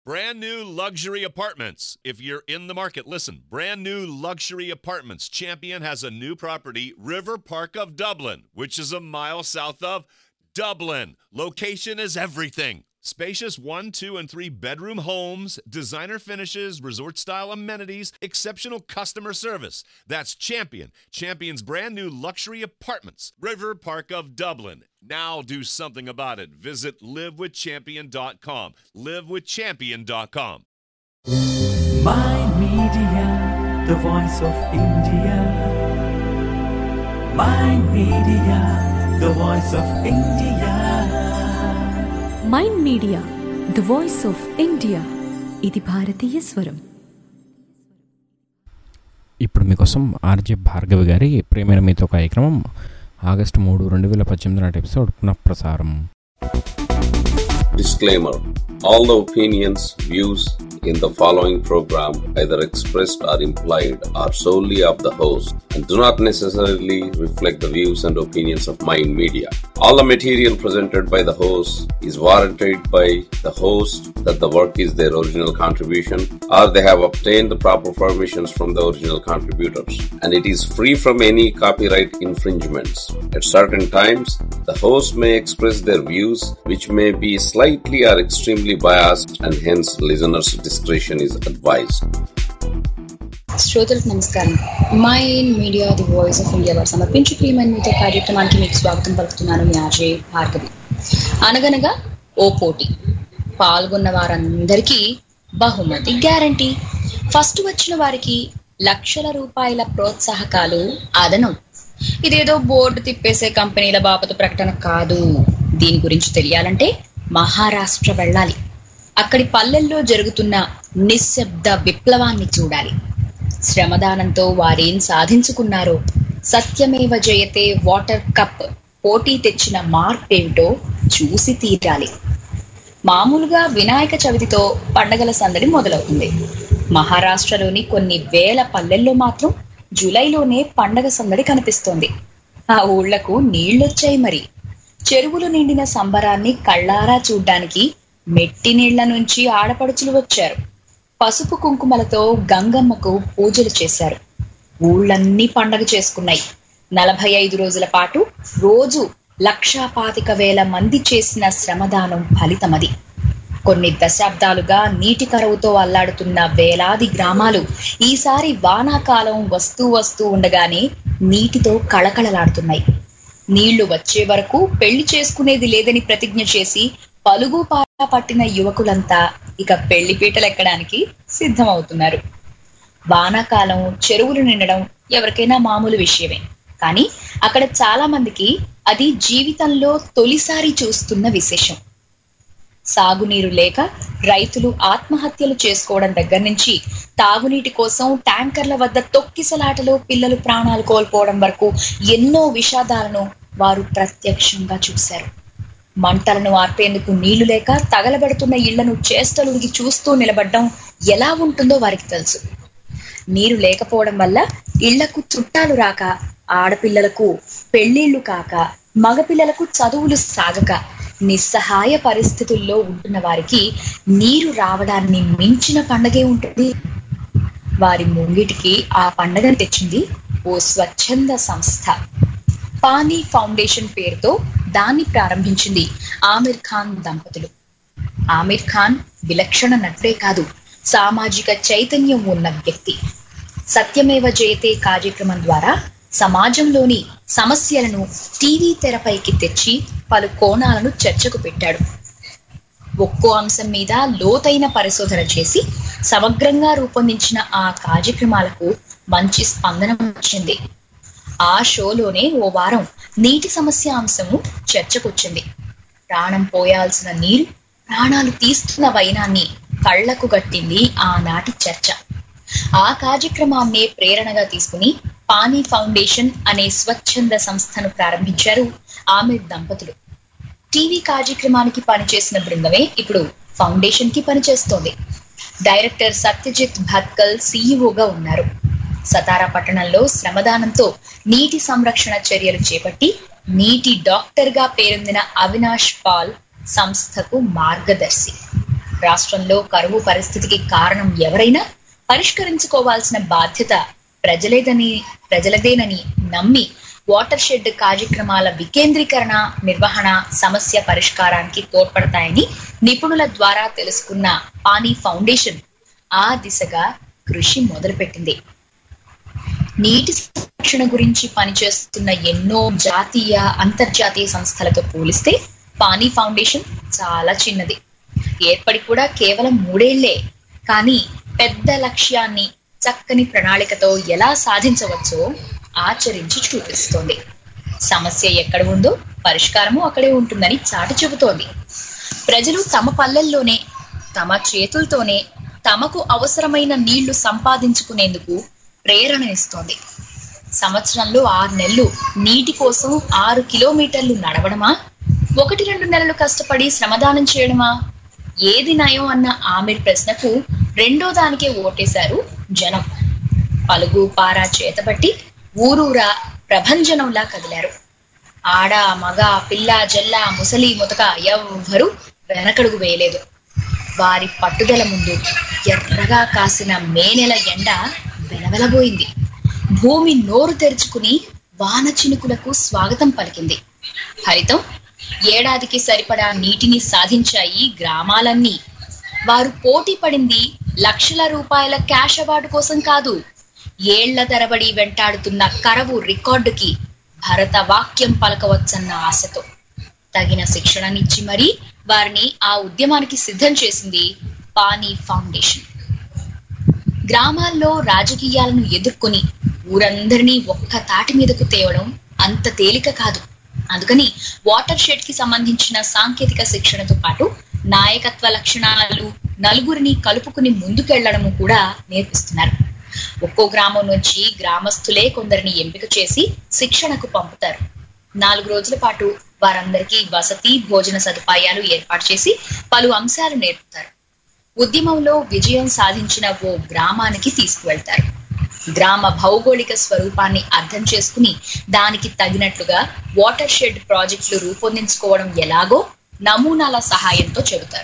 Brand new luxury apartments. If you're in the market, listen. Brand new luxury apartments. Champion has a new property, River Park of Dublin, which is a mile south of Dublin. Location is everything. Spacious one, two, and three bedroom homes, designer finishes, resort style amenities, exceptional customer service. That's Champion. Champion's brand new luxury apartments, River Park of Dublin. Now do something about it. Visit livewithchampion.com. Livewithchampion.com. My Media, the voice of India. My Media, the voice of India. Mind media the voice of India ఇది భారతీయ స్వరం ఇప్పుడు మీకోసం RJ Bhargavi గారి ప్రేమైన మీతో కార్యక్రమం August మూడు రెండు వేల పద్దెనిమిది నాటి ఎపిసోడ్ పునఃప్రసారం Disclaimer All the opinions, views in the following program, either expressed or implied, are solely of the host and do not necessarily reflect the views and opinions of Mind Media. All the material presented by the host is warranted by the host that the work is their original contribution or they have obtained the proper permissions from the original contributors and it is free from any copyright infringements. At certain times, the host may express their views which may be slightly or extremely biased and hence listeners' discretion is advised. శ్రోతలకు నమస్కారం my media the voice of India వారు సమర్పించు ప్రియమైన మీతో కార్యక్రమానికి మీకు స్వాగతం పలుకుతున్నాను మీ అజయ్ భార్గవి అనగనగా ఓ పోటీ పాల్గొన్న వారందరికీ బహుమతి గ్యారంటీ ఫస్ట్ వచ్చిన వారికి లక్షల రూపాయల ప్రోత్సాహకాలు అదనం ఇదేదో బోర్డు తిప్పేసే కంపెనీల బాపత ప్రకటన కాదు దీని గురించి తెలియాలంటే మహారాష్ట్ర వెళ్ళాలి అక్కడి పల్లెల్లో జరుగుతున్న నిశ్శబ్ద విప్లవాన్ని చూడాలి శ్రమదానంతో వారేం సాధించుకున్నారో సత్యమేవ జయతే వాటర్ కప్ పోటీ తెచ్చిన మార్పేమిటో చూసి తీరాలి మామూలుగా వినాయక చవితితో పండగల సందడి మొదలవుతుంది మహారాష్ట్రలోని కొన్ని వేల పల్లెల్లో మాత్రం జూలైలోనే పండగ సందడి కనిపిస్తోంది ఆ ఊళ్లకు నీళ్లొచ్చాయి మరి చెరువులు నిండిన సంబరాన్ని కళ్ళారా చూడ్డానికి మెట్టి నీళ్ల నుంచి ఆడపడుచులు వచ్చారు పసుపు కుంకుమలతో గంగమ్మకు పూజలు చేశారు ఊళ్ళన్నీ పండగ చేసుకున్నాయి నలభై ఐదు రోజుల పాటు రోజు లక్షా పాతిక వేల మంది చేసిన శ్రమదానం ఫలితమది కొన్ని దశాబ్దాలుగా నీటి కరువుతో అల్లాడుతున్న వేలాది గ్రామాలు ఈసారి వానాకాలం వస్తూ వస్తూ ఉండగానే నీటితో కళకళలాడుతున్నాయి నీళ్లు వచ్చే వరకు పెళ్లి చేసుకునేది లేదని ప్రతిజ్ఞ చేసి పలుగు పాట పట్టిన యువకులంతా ఇక పెళ్లి పీటలెక్కడానికి సిద్ధమవుతున్నారు వానాకాలం చెరువులు నిండడం ఎవరికైనా మామూలు విషయమే కానీ అక్కడ చాలా మందికి అది జీవితంలో తొలిసారి చూస్తున్న విశేషం సాగునీరు లేక రైతులు ఆత్మహత్యలు చేసుకోవడం దగ్గర నుంచి తాగునీటి కోసం ట్యాంకర్ల వద్ద తొక్కిసలాటలో పిల్లలు ప్రాణాలు కోల్పోవడం వరకు ఎన్నో విషాదాలను వారు ప్రత్యక్షంగా చూశారు మంటలను ఆర్పేందుకు నీళ్లు లేక తగలబెడుతున్న ఇళ్లను చేష్టలుడికి చూస్తూ నిలబడ్డం ఎలా ఉంటుందో వారికి తెలుసు నీరు లేకపోవడం వల్ల ఇళ్లకు చుట్టాలు రాక ఆడపిల్లలకు పెళ్లిళ్లు కాక మగపిల్లలకు చదువులు సాగక నిస్సహాయ పరిస్థితుల్లో ఉంటున్న వారికి నీరు రావడాన్ని మించిన పండగే ఉంటుంది వారి ముంగిటికి ఆ పండగను తెచ్చింది ఓ స్వచ్ఛంద సంస్థ పానీ ఫౌండేషన్ పేరుతో దాన్ని ప్రారంభించింది ఆమిర్ ఖాన్ దంపతులు ఆమిర్ ఖాన్ విలక్షణ నటుడే కాదు సామాజిక చైతన్యం ఉన్న వ్యక్తి సత్యమేవ జయతే కార్యక్రమం ద్వారా సమాజంలోని సమస్యలను టీవీ తెరపైకి తెచ్చి పలు కోణాలను చర్చకు పెట్టాడు ఒక్కో అంశం మీద లోతైన పరిశోధన చేసి సమగ్రంగా రూపొందించిన ఆ కార్యక్రమాలకు మంచి స్పందన వచ్చింది ఆ షోలోనే ఓ వారం నీటి సమస్య అంశము చర్చకొచ్చింది ప్రాణం పోయాల్సిన నీరు ప్రాణాలు తీస్తున్న వైనాన్ని కళ్లకు గట్టింది ఆనాటి చర్చ ఆ కార్యక్రమాన్నే ప్రేరణగా తీసుకుని పానీ ఫౌండేషన్ అనే స్వచ్ఛంద సంస్థను ప్రారంభించారు ఆమిర్ దంపతులు టీవీ కార్యక్రమానికి పనిచేసిన బృందమే ఇప్పుడు ఫౌండేషన్ కి పనిచేస్తోంది డైరెక్టర్ సత్యజిత్ భత్కల్ సీఈఓగా ఉన్నారు సతారా పట్టణంలో శ్రమదానంతో నీటి సంరక్షణ చర్యలు చేపట్టి నీటి డాక్టర్ గా పేరొందిన అవినాష్ పాల్ సంస్థకు మార్గదర్శి రాష్ట్రంలో కరువు పరిస్థితికి కారణం ఎవరైనా పరిష్కరించుకోవాల్సిన బాధ్యత ప్రజలేదని ప్రజలదేనని నమ్మి వాటర్ షెడ్ కార్యక్రమాల వికేంద్రీకరణ నిర్వహణ సమస్య పరిష్కారానికి తోడ్పడతాయని నిపుణుల ద్వారా తెలుసుకున్న పానీ ఫౌండేషన్ ఆ దిశగా కృషి మొదలుపెట్టింది నీటి సంరక్షణ గురించి పనిచేస్తున్న ఎన్నో జాతీయ అంతర్జాతీయ సంస్థలతో పోలిస్తే పానీ ఫౌండేషన్ చాలా చిన్నది ఏర్పడి కూడా కేవలం మూడేళ్లే కానీ పెద్ద లక్ష్యాన్ని చక్కని ప్రణాళికతో ఎలా సాధించవచ్చో ఆచరించి చూపిస్తోంది సమస్య ఎక్కడ ఉందో పరిష్కారము అక్కడే ఉంటుందని చాటి చెబుతోంది ప్రజలు తమ పల్లెల్లోనే తమ చేతులతోనే తమకు అవసరమైన నీళ్లు సంపాదించుకునేందుకు ప్రేరణ ఇస్తోంది సంవత్సరంలో ఆరు నెలలు నీటి కోసం ఆరు కిలోమీటర్లు నడవడమా ఒకటి రెండు నెలలు కష్టపడి శ్రమదానం చేయడమా ఏది నయం అన్న ఆమె ప్రశ్నకు రెండో దానికే ఓటేశారు జనం పలుగు పారా చేతబట్టి ఊరూరా ప్రభంజనంలా కదిలారు ఆడ మగ పిల్ల జల్ల ముసలి ముతక ఎవ్వరూ వెనకడుగు వేయలేదు వారి పట్టుదల ముందు ఎర్రగా కాసిన మే నెల ఎండ వెలవెలబోయింది భూమి నోరు తెరుచుకుని వాన చినుకులకు స్వాగతం పలికింది ఫలితం ఏడాదికి సరిపడా నీటిని సాధించాయి గ్రామాలన్నీ వారు పోటీ పడింది లక్షల రూపాయల క్యాష్ అవార్డు కోసం కాదు ఏళ్ల తరబడి వెంటాడుతున్న కరవు రికార్డుకి భరత వాక్యం పలకవచ్చన్న ఆశతో తగిన శిక్షణనిచ్చి మరీ వారిని ఆ ఉద్యమానికి సిద్ధం చేసింది పానీ ఫౌండేషన్ గ్రామాల్లో రాజకీయాలను ఎదుర్కొని ఊరందరినీ ఒక్క తాటి మీదకు తేవడం అంత తేలిక కాదు అందుకని వాటర్ షెడ్ కి సంబంధించిన సాంకేతిక శిక్షణతో పాటు నాయకత్వ లక్షణాలు నలుగురిని కలుపుకుని ముందుకెళ్లడము కూడా నేర్పిస్తున్నారు ఒక్కో గ్రామం నుంచి గ్రామస్తులే కొందరిని ఎంపిక చేసి శిక్షణకు పంపుతారు నాలుగు రోజుల పాటు వారందరికీ వసతి భోజన సదుపాయాలు ఏర్పాటు చేసి పలు అంశాలు నేర్పుతారు ఉద్యమంలో విజయం సాధించిన ఓ గ్రామానికి తీసుకువెళ్తారు గ్రామ భౌగోళిక స్వరూపాన్ని అర్థం చేసుకుని దానికి తగినట్లుగా వాటర్ షెడ్ ప్రాజెక్టులు రూపొందించుకోవడం ఎలాగో నమూనాల సహాయంతో చెబుతారు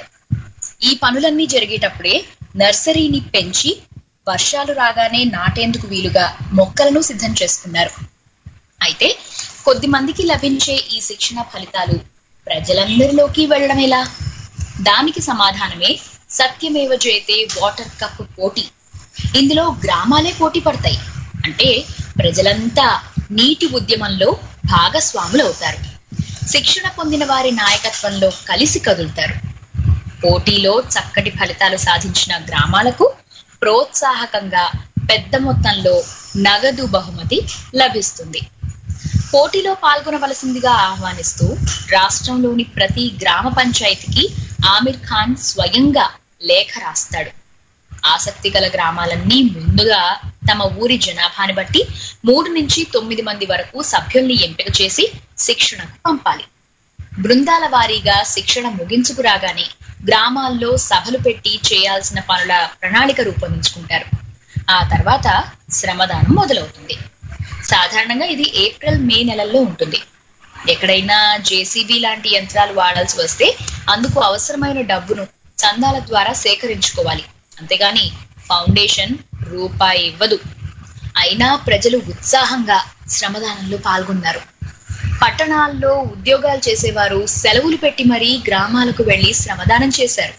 ఈ పనులన్నీ జరిగేటప్పుడే నర్సరీని పెంచి వర్షాలు రాగానే నాటేందుకు వీలుగా మొక్కలను సిద్ధం చేసుకున్నారు అయితే కొద్ది మందికి లభించే ఈ శిక్షణ ఫలితాలు ప్రజలందరిలోకి వెళ్ళడం ఎలా దానికి సమాధానమే సత్యమేవ జయతే వాటర్ కప్ పోటీ ఇందులో గ్రామాలే పోటీ పడతాయి అంటే ప్రజలంతా నీటి ఉద్యమంలో భాగస్వాములు అవుతారు శిక్షణ పొందిన వారి నాయకత్వంలో కలిసి కదులుతారు పోటీలో చక్కటి ఫలితాలు సాధించిన గ్రామాలకు ప్రోత్సాహకంగా పెద్ద మొత్తంలో నగదు బహుమతి లభిస్తుంది పోటీలో పాల్గొనవలసిందిగా ఆహ్వానిస్తూ రాష్ట్రంలోని ప్రతి గ్రామ పంచాయతీకి ఆమిర్ ఖాన్ స్వయంగా లేఖ రాస్తాడు ఆసక్తి గల గ్రామాలన్నీ ముందుగా తమ ఊరి జనాభాని బట్టి మూడు నుంచి తొమ్మిది మంది వరకు సభ్యుల్ని ఎంపిక చేసి శిక్షణకు పంపాలి బృందాల వారీగా శిక్షణ ముగించుకు రాగానే గ్రామాల్లో సభలు పెట్టి చేయాల్సిన పనుల ప్రణాళిక రూపొందించుకుంటారు ఆ తర్వాత శ్రమదానం మొదలవుతుంది సాధారణంగా ఇది ఏప్రిల్ మే నెలల్లో ఉంటుంది ఎక్కడైనా జేసీబీ లాంటి యంత్రాలు వాడాల్సి వస్తే అందుకు అవసరమైన డబ్బును చందాల ద్వారా సేకరించుకోవాలి అంతేగాని ఫౌండేషన్ రూపాయి ఇవ్వదు అయినా ప్రజలు ఉత్సాహంగా శ్రమదానంలో పాల్గొన్నారు పట్టణాల్లో ఉద్యోగాలు చేసేవారు సెలవులు పెట్టి మరీ గ్రామాలకు వెళ్లి శ్రమదానం చేశారు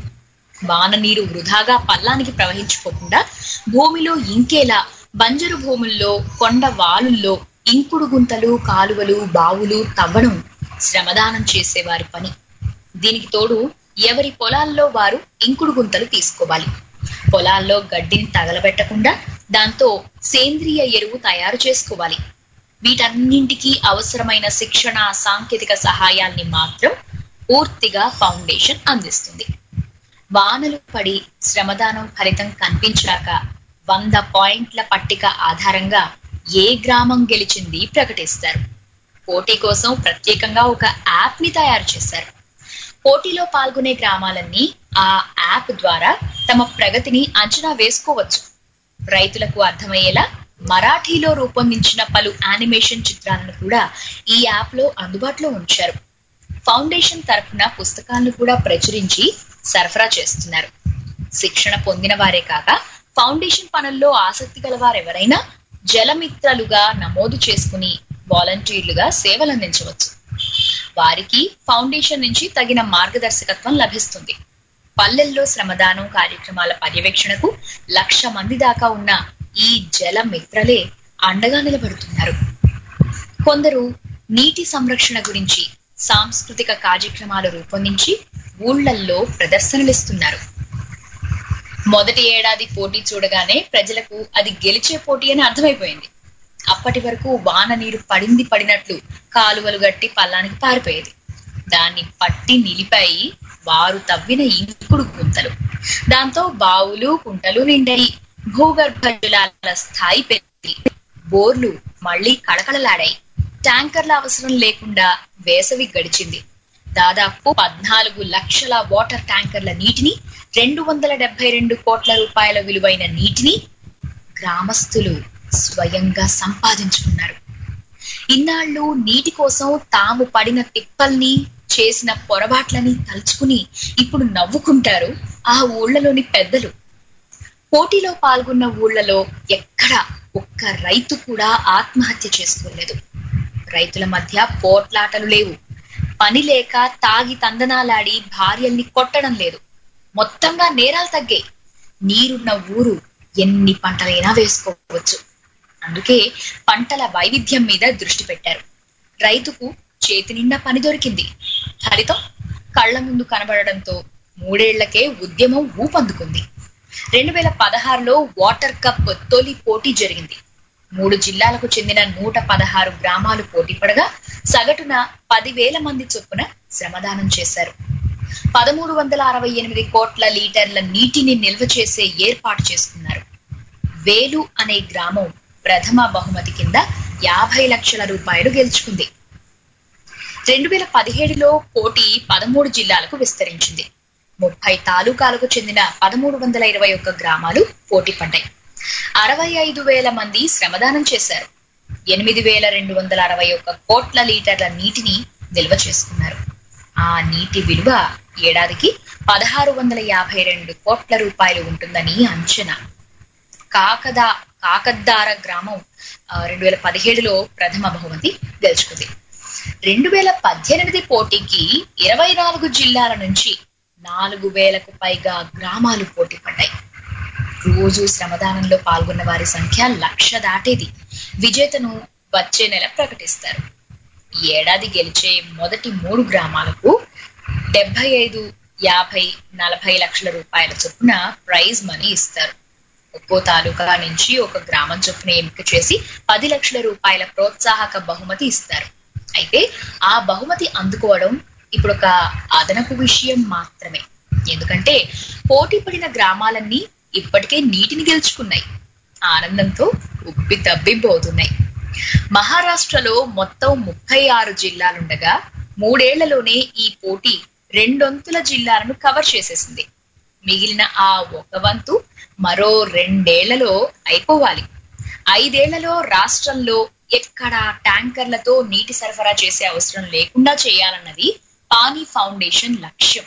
వాన నీరు వృధాగా పల్లానికి ప్రవహించుకోకుండా భూమిలో ఇంకేలా బంజరు భూముల్లో కొండ వాలుల్లో ఇంకుడు గుంతలు కాలువలు బావులు తవ్వడం శ్రమదానం చేసేవారి పని దీనికి తోడు ఎవరి పొలాల్లో వారు ఇంకుడు గుంతలు తీసుకోవాలి పొలాల్లో గడ్డిని తగలబెట్టకుండా దాంతో సేంద్రియ ఎరువు తయారు చేసుకోవాలి వీటన్నింటికీ అవసరమైన శిక్షణ సాంకేతిక సహాయాల్ని మాత్రం పూర్తిగా ఫౌండేషన్ అందిస్తుంది వానలు పడి శ్రమదానం ఫలితం కనిపించాక వంద పాయింట్ల పట్టిక ఆధారంగా ఏ గ్రామం గెలిచింది ప్రకటిస్తారు పోటీ కోసం ప్రత్యేకంగా ఒక యాప్ ని తయారు చేశారు పోటీలో పాల్గొనే గ్రామాలన్నీ ఆ యాప్ ద్వారా తమ ప్రగతిని అంచనా వేసుకోవచ్చు రైతులకు అర్థమయ్యేలా మరాఠీలో రూపొందించిన పలు యానిమేషన్ చిత్రాలను కూడా ఈ యాప్ లో అందుబాటులో ఉంచారు ఫౌండేషన్ తరఫున పుస్తకాలను కూడా ప్రచురించి సరఫరా చేస్తున్నారు శిక్షణ పొందిన వారే కాక ఫౌండేషన్ పనుల్లో ఆసక్తి గల వారెవరైనా జలమిత్రలుగా నమోదు చేసుకుని వాలంటీర్లుగా సేవలందించవచ్చు వారికి ఫౌండేషన్ నుంచి తగిన మార్గదర్శకత్వం లభిస్తుంది పల్లెల్లో శ్రమదానం కార్యక్రమాల పర్యవేక్షణకు లక్ష మంది దాకా ఉన్న ఈ జల మిత్రలే అండగా నిలబడుతున్నారు కొందరు నీటి సంరక్షణ గురించి సాంస్కృతిక కార్యక్రమాలు రూపొందించి ఊళ్ళల్లో ప్రదర్శనలిస్తున్నారు మొదటి ఏడాది పోటీ చూడగానే ప్రజలకు అది గెలిచే పోటీ అని అర్థమైపోయింది అప్పటి వరకు వాన నీరు పడింది పడినట్లు కాలువలు గట్టి పల్లానికి పారిపోయేది దాన్ని పట్టి నిలిపాయి వారు తవ్విన ఇంకుడు గుంతలు దాంతో బావులు కుంటలు నిండాయి భూగర్భ జలాల స్థాయి పెరిగి బోర్లు మళ్లీ కళకళలాడాయి ట్యాంకర్ల అవసరం లేకుండా వేసవి గడిచింది దాదాపు పద్నాలుగు లక్షల వాటర్ ట్యాంకర్ల నీటిని రెండు వందల డెబ్బై రెండు కోట్ల రూపాయల విలువైన నీటిని గ్రామస్తులు స్వయంగా సంపాదించుకున్నారు ఇన్నాళ్ళు నీటి కోసం తాము పడిన తిప్పల్ని చేసిన పొరపాట్లని తలుచుకుని ఇప్పుడు నవ్వుకుంటారు ఆ ఊళ్ళలోని పెద్దలు పోటీలో పాల్గొన్న ఊళ్ళలో ఎక్కడ ఒక్క రైతు కూడా ఆత్మహత్య చేసుకోలేదు రైతుల మధ్య పోట్లాటలు లేవు పని లేక తాగి తందనాలాడి భార్యల్ని కొట్టడం లేదు మొత్తంగా నేరాలు తగ్గాయి నీరున్న ఊరు ఎన్ని పంటలైనా వేసుకోవచ్చు అందుకే పంటల వైవిధ్యం మీద దృష్టి పెట్టారు రైతుకు చేతి నిండా పని దొరికింది ఫలితం కళ్ల ముందు కనబడడంతో మూడేళ్లకే ఉద్యమం ఊపందుకుంది రెండు వేల పదహారులో వాటర్ కప్ తొలి పోటీ జరిగింది మూడు జిల్లాలకు చెందిన నూట పదహారు గ్రామాలు పోటీ పడగా సగటున పదివేల మంది చొప్పున శ్రమదానం చేశారు పదమూడు వందల అరవై ఎనిమిది కోట్ల లీటర్ల నీటిని నిల్వ చేసే ఏర్పాటు చేసుకున్నారు వేలు అనే గ్రామం ప్రథమ బహుమతి కింద యాభై లక్షల రూపాయలు గెలుచుకుంది రెండు వేల పదిహేడులో పోటీ పదమూడు జిల్లాలకు విస్తరించింది ముప్పై తాలూకాలకు చెందిన పదమూడు వందల ఇరవై ఒక్క గ్రామాలు పోటీ పడ్డాయి అరవై ఐదు వేల మంది శ్రమదానం చేశారు ఎనిమిది వేల రెండు వందల అరవై ఒక్క కోట్ల లీటర్ల నీటిని నిల్వ చేసుకున్నారు ఆ నీటి విలువ ఏడాదికి పదహారు వందల యాభై రెండు కోట్ల రూపాయలు ఉంటుందని అంచనా కాకదా కాకద్దార గ్రామం రెండు వేల పదిహేడులో ప్రథమ బహుమతి గెలుచుకుంది రెండు వేల పద్దెనిమిది పోటీకి ఇరవై నాలుగు జిల్లాల నుంచి నాలుగు వేలకు పైగా గ్రామాలు పోటీ పడ్డాయి రోజు శ్రమదానంలో పాల్గొన్న వారి సంఖ్య లక్ష దాటేది విజేతను వచ్చే నెల ప్రకటిస్తారు ఈ ఏడాది గెలిచే మొదటి మూడు గ్రామాలకు డెబ్బై ఐదు యాభై నలభై లక్షల రూపాయల చొప్పున ప్రైజ్ మనీ ఇస్తారు ఒక్కో తాలూకా నుంచి ఒక గ్రామం చొప్పున ఎంపిక చేసి పది లక్షల రూపాయల ప్రోత్సాహక బహుమతి ఇస్తారు అయితే ఆ బహుమతి అందుకోవడం ఇప్పుడు ఒక అదనపు విషయం మాత్రమే ఎందుకంటే పోటీ పడిన గ్రామాలన్నీ ఇప్పటికే నీటిని గెలుచుకున్నాయి ఆనందంతో ఉబ్బి తబ్బిపోతున్నాయి మహారాష్ట్రలో మొత్తం ముప్పై ఆరు జిల్లాలుండగా మూడేళ్లలోనే ఈ పోటీ రెండొంతుల జిల్లాలను కవర్ చేసేసింది మిగిలిన ఆ ఒక వంతు మరో రెండేళ్లలో అయిపోవాలి ఐదేళ్లలో రాష్ట్రంలో ఎక్కడ ట్యాంకర్లతో నీటి సరఫరా చేసే అవసరం లేకుండా చేయాలన్నది పానీ ఫౌండేషన్ లక్ష్యం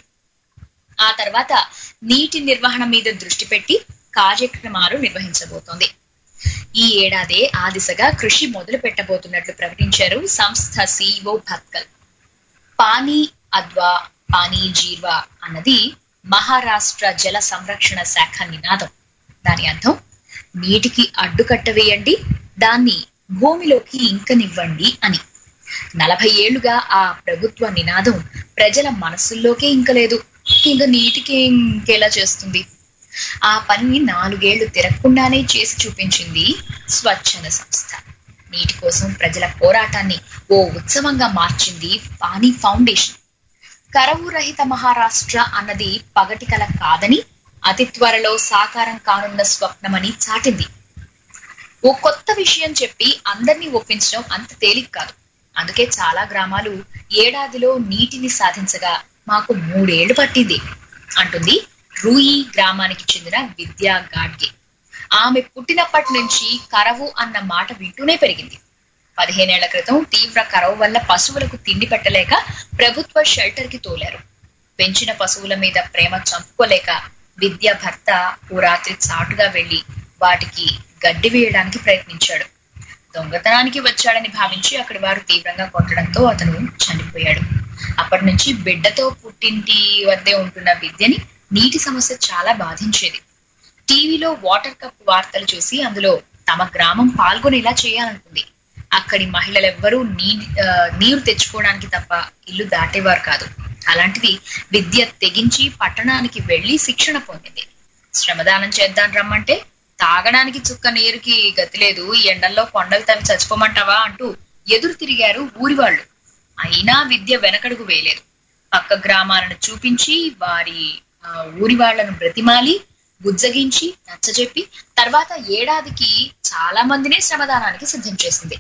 ఆ తర్వాత నీటి నిర్వహణ మీద దృష్టి పెట్టి కార్యక్రమాలు నిర్వహించబోతోంది ఈ ఏడాదే ఆ దిశగా కృషి మొదలు పెట్టబోతున్నట్లు ప్రకటించారు సంస్థ సిఇఓ భత్కల్ పానీ అద్వా పానీ జీర్వా అన్నది మహారాష్ట్ర జల సంరక్షణ శాఖ నినాదం దాని అర్థం నీటికి అడ్డుకట్ట వేయండి దాన్ని భూమిలోకి ఇంకనివ్వండి అని నలభై ఏళ్లుగా ఆ ప్రభుత్వ నినాదం ప్రజల మనసుల్లోకే ఇంకలేదు ఇంకా నీటికి ఇంకెలా చేస్తుంది ఆ పనిని నాలుగేళ్లు తిరగకుండానే చేసి చూపించింది స్వచ్ఛంద సంస్థ నీటి కోసం ప్రజల పోరాటాన్ని ఓ ఉత్సవంగా మార్చింది పానీ ఫౌండేషన్ కరవు రహిత మహారాష్ట్ర అన్నది పగటి కల కాదని అతి త్వరలో సాకారం కానున్న స్వప్నమని చాటింది ఓ కొత్త విషయం చెప్పి అందరినీ ఒప్పించడం అంత తేలిక కాదు అందుకే చాలా గ్రామాలు ఏడాదిలో నీటిని సాధించగా మాకు మూడేళ్లు పట్టింది అంటుంది రూయి గ్రామానికి చెందిన విద్యా గాడ్గే ఆమె పుట్టినప్పటి నుంచి కరవు అన్న మాట వింటూనే పెరిగింది పదిహేనేళ్ల క్రితం తీవ్ర కరవు వల్ల పశువులకు తిండి పెట్టలేక ప్రభుత్వ షెల్టర్ కి తోలారు పెంచిన పశువుల మీద ప్రేమ చంపుకోలేక విద్య భర్త ఓ రాత్రి చాటుగా వెళ్లి వాటికి గడ్డి వేయడానికి ప్రయత్నించాడు దొంగతనానికి వచ్చాడని భావించి అక్కడి వారు తీవ్రంగా కొట్టడంతో అతను చనిపోయాడు అప్పటి నుంచి బిడ్డతో పుట్టింటి వద్దే ఉంటున్న విద్యని నీటి సమస్య చాలా బాధించేది టీవీలో వాటర్ కప్ వార్తలు చూసి అందులో తమ గ్రామం పాల్గొనేలా చేయాలనుకుంది అక్కడి మహిళలెవ్వరూ నీ ఆ, నీరు తెచ్చుకోవడానికి తప్ప ఇల్లు దాటేవారు కాదు అలాంటిది విద్య తెగించి పట్టణానికి వెళ్లి శిక్షణ పొందింది శ్రమదానం చేద్దాం రమ్మంటే తాగడానికి చుక్క నీరుకి గతి లేదు ఈ ఎండల్లో కొండలు తవ్వి చచ్చిపోమంటావా అంటూ ఎదురు తిరిగారు ఊరి వాళ్ళు అయినా విద్య వెనకడుగు వేయలేదు పక్క గ్రామాలను చూపించి వారి ఆ, ఊరి వాళ్లను బ్రతిమాలి బుజ్జగించి నచ్చజెప్పి తర్వాత ఏడాదికి చాలా మందినే శ్రమదానానికి సిద్ధం చేసింది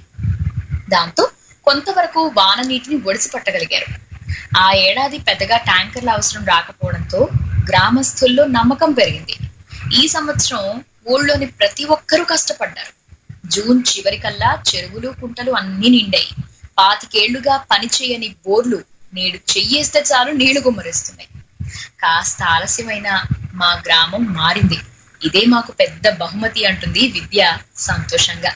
దాంతో కొంతవరకు వాన నీటిని ఒడిసి పట్టగలిగారు ఆ ఏడాది పెద్దగా ట్యాంకర్ల అవసరం రాకపోవడంతో గ్రామస్తుల్లో నమ్మకం పెరిగింది ఈ సంవత్సరం ఊళ్ళోని ప్రతి ఒక్కరూ కష్టపడ్డారు జూన్ చివరికల్లా చెరువులు కుంటలు అన్ని నిండాయి పాతికేళ్లుగా పనిచేయని బోర్లు నేడు చెయ్యేస్తే చాలు నీళ్లు గుమ్మరిస్తున్నాయి కాస్త ఆలస్యమైన మా గ్రామం మారింది ఇదే మాకు పెద్ద బహుమతి అంటుంది విద్య సంతోషంగా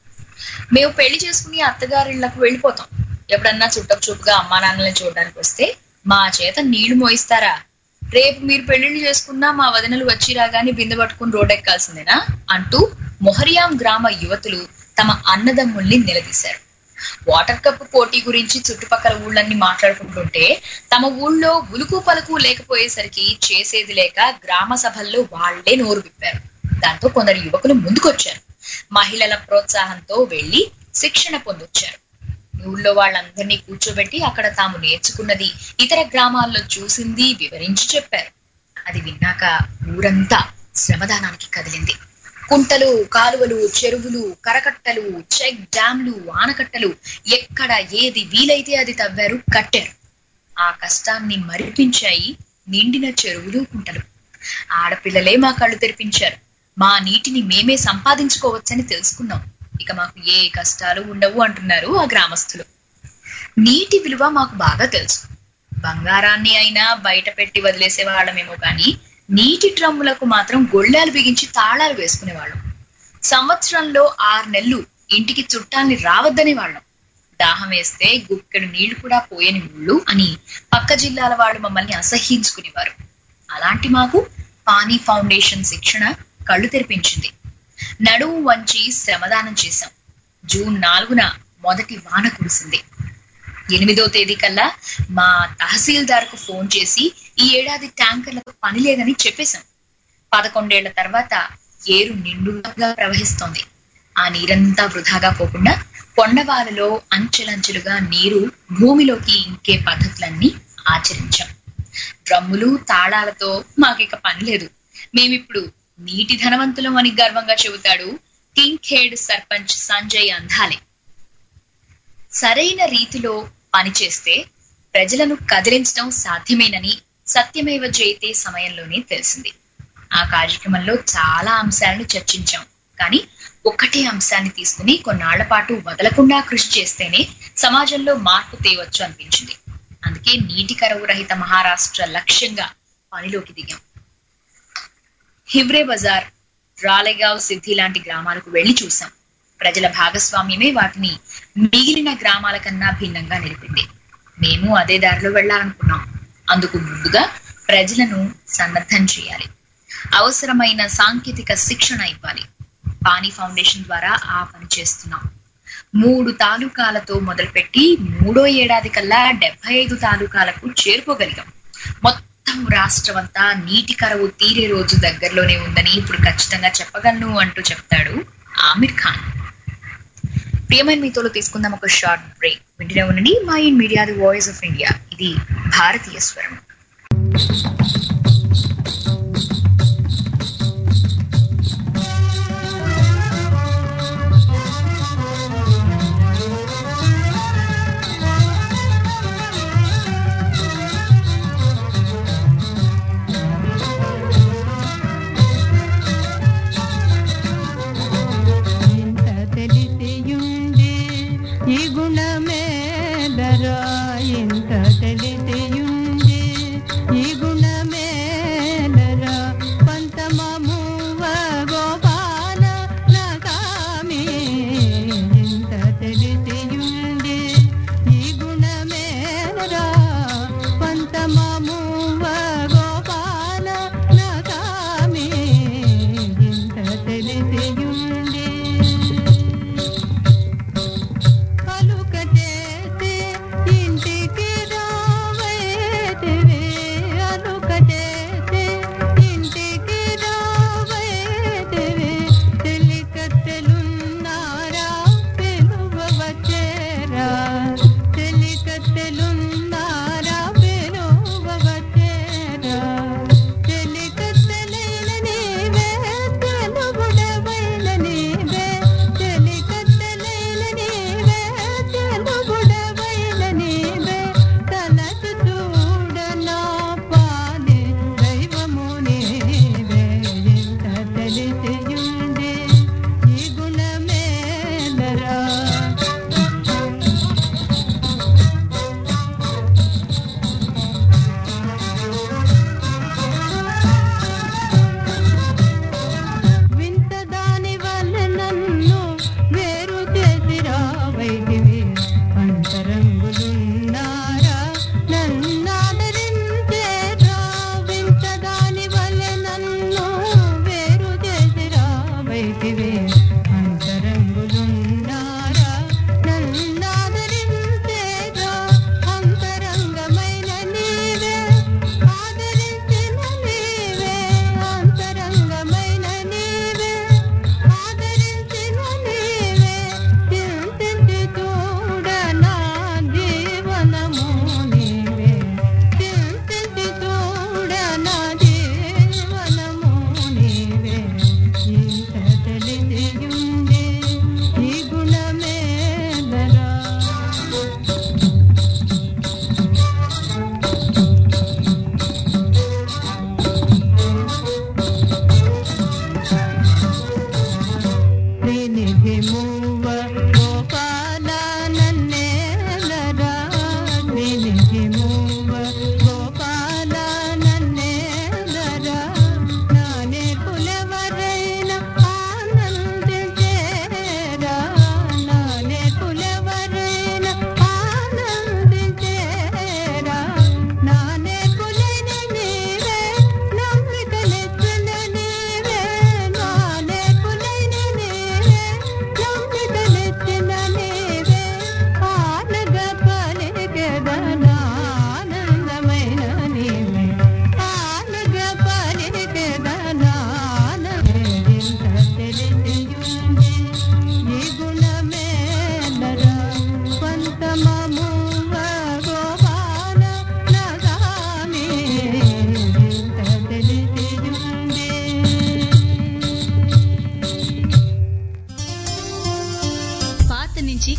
మేము పెళ్లి చేసుకుని అత్తగారిళ్లకు వెళ్ళిపోతాం ఎప్పుడన్నా చుట్టపు చూపుగా అమ్మా నాన్నల్ని చూడడానికి వస్తే మా చేత నీళ్లు మోయిస్తారా రేపు మీరు పెళ్లిళ్ళు చేసుకున్నా మా వదినలు వచ్చి రాగానే బిందె పట్టుకుని రోడ్డెక్కాల్సిందేనా అంటూ మొహరియాం గ్రామ యువతులు తమ అన్నదమ్ముల్ని నిలదీశారు వాటర్ కప్ పోటీ గురించి చుట్టుపక్కల ఊళ్ళన్నీ మాట్లాడుకుంటుంటే తమ ఊళ్ళో ఉలుకు పలుకు లేకపోయేసరికి చేసేది లేక గ్రామ సభల్లో వాళ్లే నోరు విప్పారు దాంతో కొందరు యువకులు ముందుకొచ్చారు మహిళల ప్రోత్సాహంతో వెళ్లి శిక్షణ పొందొచ్చారు ఊళ్ళో వాళ్ళందరినీ కూర్చోబెట్టి అక్కడ తాము నేర్చుకున్నది ఇతర గ్రామాల్లో చూసింది వివరించి చెప్పారు అది విన్నాక ఊరంతా శ్రమదానానికి కదిలింది కుంటలు కాలువలు చెరువులు కరకట్టలు చెక్ డ్యాంలు ఆనకట్టలు ఎక్కడ ఏది వీలైతే అది తవ్వారు కట్టారు ఆ కష్టాన్ని మరిపించాయి నిండిన చెరువులు కుంటలు ఆడపిల్లలే మా కళ్ళు తెరిపించారు మా నీటిని మేమే సంపాదించుకోవచ్చని తెలుసుకున్నాం ఇక మాకు ఏ కష్టాలు ఉండవు అంటున్నారు ఆ గ్రామస్తులు నీటి విలువ మాకు బాగా తెలుసు బంగారాన్ని అయినా బయట పెట్టి వదిలేసే వాళ్ళమేమో కానీ నీటి డ్రమ్ములకు మాత్రం గొళ్ళాలు బిగించి తాళాలు వేసుకునేవాళ్ళం సంవత్సరంలో ఆరు నెలలు ఇంటికి చుట్టాల్ని రావద్దనే వాళ్ళం దాహం వేస్తే గుక్కెడు నీళ్లు కూడా పోయని ముళ్ళు అని పక్క జిల్లాల వాళ్ళు మమ్మల్ని అసహ్యించుకునేవారు అలాంటి మాకు పానీ ఫౌండేషన్ శిక్షణ కళ్ళు తెరిపించింది నడుము వంచి శ్రమదానం చేశాం జూన్ నాలుగున మొదటి వాన కురిసింది ఎనిమిదో తేదీ కల్లా మా తహసీల్దార్కు ఫోన్ చేసి ఈ ఏడాది ట్యాంకర్లకు పని లేదని చెప్పేశాం పదకొండేళ్ల తర్వాత ఏరు నిండుగా ప్రవహిస్తోంది ఆ నీరంతా వృధాగా పోకుండా కొండవాలలో అంచెలంచెలుగా నీరు భూమిలోకి ఇంకే పద్ధతులన్నీ ఆచరించాం డ్రమ్ములు తాళాలతో మాకిక పని లేదు మేమిప్పుడు నీటి ధనవంతులం అని గర్వంగా చెబుతాడు కింగ్ ఖేడ్ సర్పంచ్ సంజయ్ అంధాలే సరైన రీతిలో పనిచేస్తే ప్రజలను కదిలించడం సాధ్యమేనని సత్యమేవ జయితే సమయంలోనే తెలిసింది ఆ కార్యక్రమంలో చాలా అంశాలను చర్చించాం కానీ ఒక్కటే అంశాన్ని తీసుకుని కొన్నాళ్ల పాటు వదలకుండా కృషి చేస్తేనే సమాజంలో మార్పు తేవచ్చు అనిపించింది అందుకే నీటి కరువు రహిత మహారాష్ట్ర లక్ష్యంగా పనిలోకి దిగాం హివ్రే బజార్ రాలేగావ్ సిద్ధి లాంటి గ్రామాలకు వెళ్లి చూసాం ప్రజల భాగస్వామ్యమే వాటిని మిగిలిన గ్రామాల కన్నా భిన్నంగా నిలిపింది మేము అదే దారిలో వెళ్లాలనుకున్నాం అందుకు ముందుగా ప్రజలను సన్నద్ధం చేయాలి అవసరమైన సాంకేతిక శిక్షణ ఇవ్వాలి పానీ ఫౌండేషన్ ద్వారా ఆ పని చేస్తున్నాం మూడు తాలూకాలతో మొదలుపెట్టి మూడో ఏడాది కల్లా డెబ్బై ఐదు తాలూకాలకు చేరుకోగలిగాం మొత్తం రాష్ట్రమంతా నీటి కరువు తీరే రోజు దగ్గరలోనే ఉందని ఇప్పుడు ఖచ్చితంగా చెప్పగలను అంటూ చెప్తాడు ఆమిర్ ఖాన్ ప్రియమైన మీతో తీసుకుందాం ఒక షార్ట్ బ్రేక్ వింటూనే ఉండండి mind media the voice of India ఇది భారతీయ స్వరం ఇంత తెలిసియుండి ఈ గుణమేదరా ఇంత తెలిసియుండి ఈ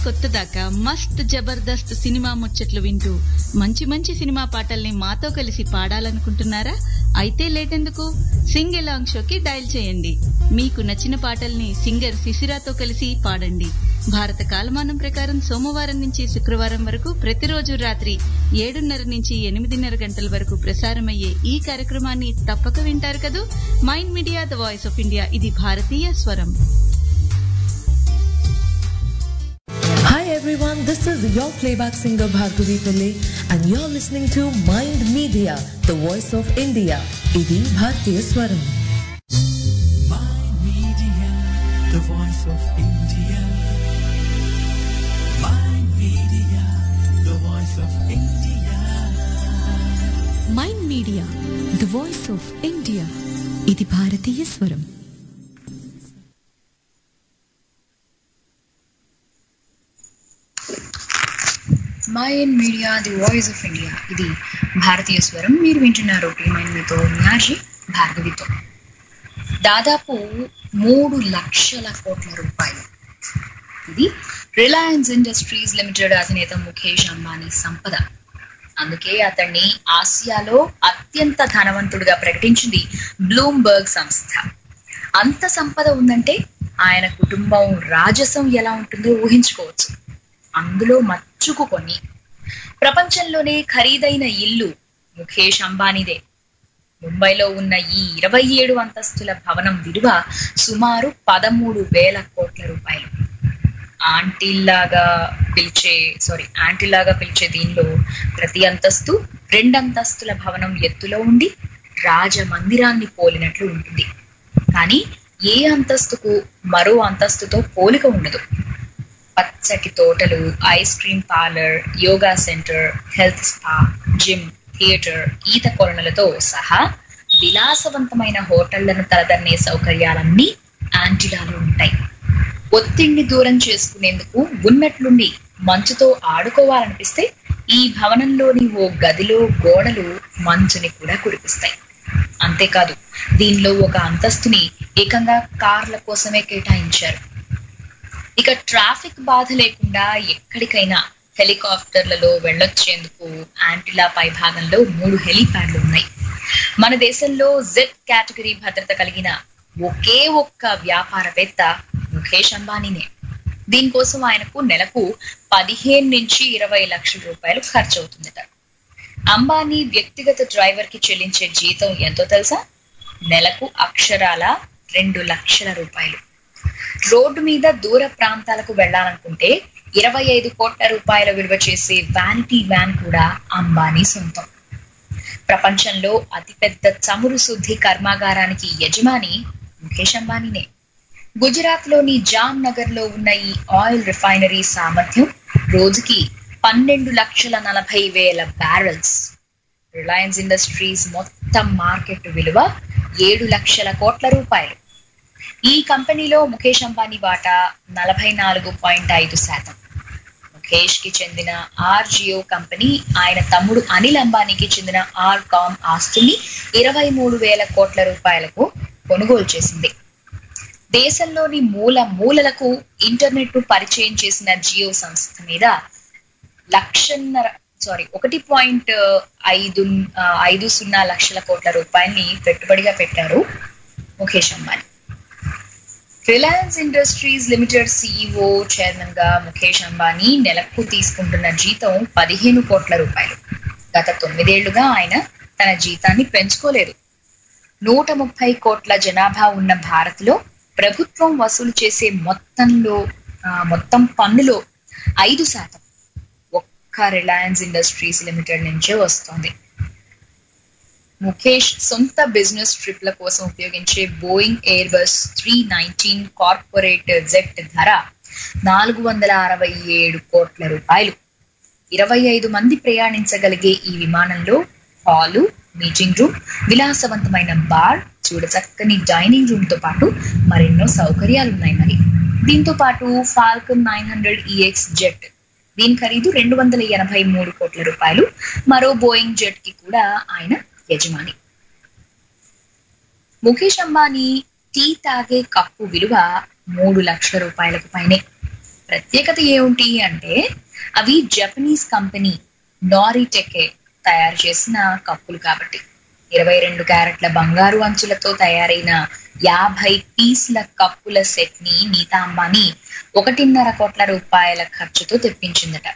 కొత్త దాకా మస్త్ జబర్దస్త్ సినిమా ముచ్చట్లు వింటూ మంచి మంచి సినిమా పాటల్ని మాతో కలిసి పాడాలనుకుంటున్నారా అయితే లేటెందుకు సింగ్ ఎలాంగ్ షోకి డయల్ చేయండి మీకు నచ్చిన పాటల్ని సింగర్ శిశిరాతో కలిసి పాడండి భారత కాలమానం ప్రకారం సోమవారం నుంచి శుక్రవారం వరకు ప్రతిరోజు రాత్రి ఏడున్నర నుంచి ఎనిమిదిన్నర గంటల వరకు ప్రసారమయ్యే ఈ కార్యక్రమాన్ని తప్పక వింటారు కదూ mind media the voice of India ఇది భారతీయ స్వరం Hi everyone, this is your playback singer Bhargavi Pillai and you're listening to Mind Media, the voice of India. Idi Bhartiya Swaram. Media, the voice of India. My media, the voice of India. Mind media the voice of India ఇది భారతీయ స్వరం mind media the voice of India ఇది భారతీయ స్వరం మీరు వింటున్నారు ప్రియమైన మీతో మ్యాజీ భార్గవితో దాదాపు మూడు లక్షల కోట్ల రూపాయలు ఇది రిలయన్స్ ఇండస్ట్రీస్ లిమిటెడ్ అధినేత ముఖేష్ అంబానీ సంపద అందుకే అతన్ని ఆసియాలో అత్యంత ధనవంతుడిగా ప్రకటించింది బ్లూంబర్గ్ సంస్థ అంత సంపద ఉందంటే ఆయన కుటుంబం రాజసం ఎలా ఉంటుందో ఊహించుకోవచ్చు అందులో మచ్చుకు కొన్ని ప్రపంచంలోనే ఖరీదైన ఇల్లు ముఖేష్ అంబానీదే ముంబైలో ఉన్న ఈ ఇరవై ఏడు అంతస్తుల భవనం విలువ సుమారు పదమూడు వేల కోట్ల రూపాయలు ఆంటీల్లాగా పిలిచే సారీ ఆంటీలాగా పిలిచే దీనిలో ప్రతి అంతస్తు రెండంతస్తుల భవనం ఎత్తులో ఉండి రాజమందిరాన్ని పోలినట్లు ఉంటుంది కానీ ఏ అంతస్తుకు మరో అంతస్తుతో పోలిక ఉండదు పచ్చటి తోటలు ice cream parlour yoga centre health spa gym theatre ఈత కొలనులతో సహా విలాసవంతమైన హోటళ్లను తలదన్నే సౌకర్యాలన్నీ యాంటిలాలో ఉంటాయి ఒత్తిడిని దూరం చేసుకునేందుకు ఉన్నట్లుండి మంచుతో ఆడుకోవాలనిపిస్తే ఈ భవనంలోని ఓ గదిలో గోడలు మంచుని కూడా కురిపిస్తాయి అంతేకాదు దీనిలో ఒక అంతస్తుని ఏకంగా కార్ల కోసమే కేటాయించారు ఇక ట్రాఫిక్ బాధ లేకుండా ఎక్కడికైనా హెలికాప్టర్లలో వెళ్ళొచ్చేందుకు యాంటిలా పై భాగంలో మూడు హెలీప్యాడ్లు ఉన్నాయి మన దేశంలో జెడ్ కేటగిరీ భద్రత కలిగిన ఒకే ఒక్క వ్యాపారవేత్త ముఖేష్ అంబానీనే దీనికోసం ఆయనకు నెలకు పదిహేను నుంచి ఇరవై లక్షల రూపాయలు ఖర్చు అవుతుందట అంబానీ వ్యక్తిగత డ్రైవర్ కి చెల్లించే జీతం ఎంతో తెలుసా నెలకు అక్షరాల రెండు లక్షల రూపాయలు రోడ్డు మీద దూర ప్రాంతాలకు వెళ్ళాలనుకుంటే ఇరవై ఐదు కోట్ల రూపాయల విలువ చేసే వ్యానిటీ వ్యాన్ కూడా అంబానీ సొంతం ప్రపంచంలో అతిపెద్ద చమురు శుద్ధి కర్మాగారానికి యజమాని ముఖేష్ అంబానీనే గుజరాత్ లోని జామ్ నగర్ లో ఉన్న ఈ ఆయిల్ రిఫైనరీ సామర్థ్యం రోజుకి పన్నెండు లక్షల నలభై వేల బ్యారెల్స్ రిలయన్స్ ఇండస్ట్రీస్ మొత్తం మార్కెట్ విలువ ఏడు లక్షల కోట్ల రూపాయలు ఈ కంపెనీలో ముఖేష్ అంబానీ వాటా నలభై నాలుగు పాయింట్ ఐదు శాతం ముఖేష్ కి చెందిన ఆర్ జియో కంపెనీ ఆయన తమ్ముడు అనిల్ అంబానీకి చెందిన ఆర్ కామ్ ఆస్తుల్ని ఇరవై మూడు వేల కోట్ల రూపాయలకు కొనుగోలు చేసింది దేశంలోని మూల మూలలకు ఇంటర్నెట్ ను పరిచయం చేసిన జియో సంస్థ మీద లక్షన్నర సారీ ఒకటి పాయింట్ ఐదు ఆ, ఐదు సున్నా లక్షల కోట్ల రూపాయల్ని పెట్టుబడిగా పెట్టారు Mukesh Ambani Reliance Industries Limited CEO chairman గా ముఖేష్ అంబానీ నెలకు తీసుకుంటున్న జీతం పదిహేను కోట్ల రూపాయలు గత తొమ్మిదేళ్లుగా ఆయన తన జీతాన్ని పెంచుకోలేదు నూట ముప్పై కోట్ల జనాభా ఉన్న భారత్ లో ప్రభుత్వం వసూలు చేసే మొత్తంలో ఆ, మొత్తం పన్నులో ఐదు శాతం ఒక్క రిలయన్స్ ఇండస్ట్రీస్ లిమిటెడ్ నుంచే వస్తోంది ముఖేష్ సొంత బిజినెస్ ట్రిప్ల కోసం ఉపయోగించే Boeing Airbus three nineteen corporate jet ధర నాలుగు వందల అరవై ఏడు కోట్ల రూపాయలు ఇరవై ఐదు మంది ప్రయాణించగలిగే ఈ విమానంలో హాలు మీటింగ్ రూమ్ విలాసవంతమైన బార్ చూడచక్కని డైనింగ్ రూమ్ తో పాటు మరెన్నో సౌకర్యాలు ఉన్నాయి మరి దీంతో పాటు Falcon nine hundred EX jet దీని ఖరీదు రెండు వందల ఎనభై మూడు కోట్ల రూపాయలు మరో బోయింగ్ జెట్ కి కూడా ఆయన యజమాని ముఖేష్ అంబానీ టీ తాగే కప్పు విలువ మూడు లక్షల రూపాయలకు పైనే ప్రత్యేకత ఏమిటి అంటే అవి జపనీస్ కంపెనీ నారిటెకే తయారు చేసిన కప్పులు కాబట్టి ఇరవై రెండు క్యారెట్ల బంగారు అంచులతో తయారైన యాభై పీస్ల కప్పుల సెట్ ని నీతా అంబానీ ఒకటిన్నర కోట్ల రూపాయల ఖర్చుతో తెప్పించిందట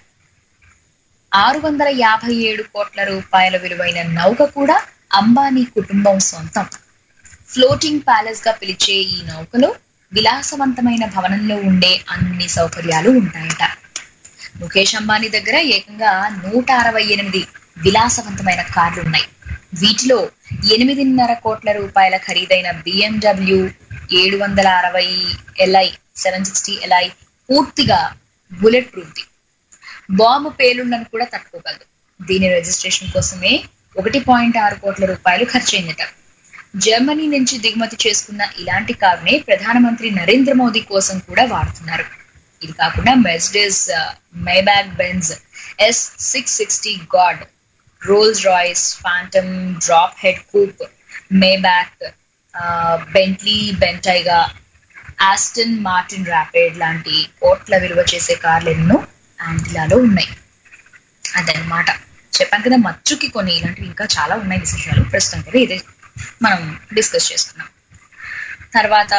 ఆరు వందల యాభై ఏడు కోట్ల రూపాయల విలువైన నౌక కూడా అంబానీ కుటుంబం సొంతం ఫ్లోటింగ్ ప్యాలెస్ గా పిలిచే ఈ నౌకలో విలాసవంతమైన భవనంలో ఉండే అన్ని సౌకర్యాలు ఉంటాయట ముఖేష్ అంబానీ దగ్గర ఏకంగా నూట అరవై ఎనిమిది విలాసవంతమైన కార్లు ఉన్నాయి వీటిలో ఎనిమిదిన్నర కోట్ల రూపాయల ఖరీదైన బిఎండబ్ల్యూ ఏడు వందల అరవై ఎల్ఐ సెవెన్ సిక్స్టీ ఎల్ఐ పూర్తిగా బుల్లెట్ ప్రూఫ్ది బాంబు పేలుళ్లను కూడా తట్టుకోగలదు దీని రిజిస్ట్రేషన్ కోసమే ఒకటి పాయింట్ ఆరు కోట్ల రూపాయలు ఖర్చయిందట జర్మనీ నుంచి దిగుమతి చేసుకున్న ఇలాంటి కారునే ప్రధానమంత్రి నరేంద్ర మోదీ కోసం కూడా వాడుతున్నారు ఇది కాకుండా Mercedes Maybach Benz S six sixty guard Rolls Royce Phantom drophead coupe Maybach Bentley Bentayga Aston Martin Rapide లాంటి కోట్ల విలువ చేసే కార్లు ఎన్నో ఆంటిలాలో ఉన్నాయి అదనమాట చెప్పాను కదా మచ్చుకి కొన్ని ఇలాంటివి ఇంకా చాలా ఉన్నాయి విశేషాలు ప్రస్తుతం కదా ఇదే మనం డిస్కస్ చేసుకున్నాం తర్వాత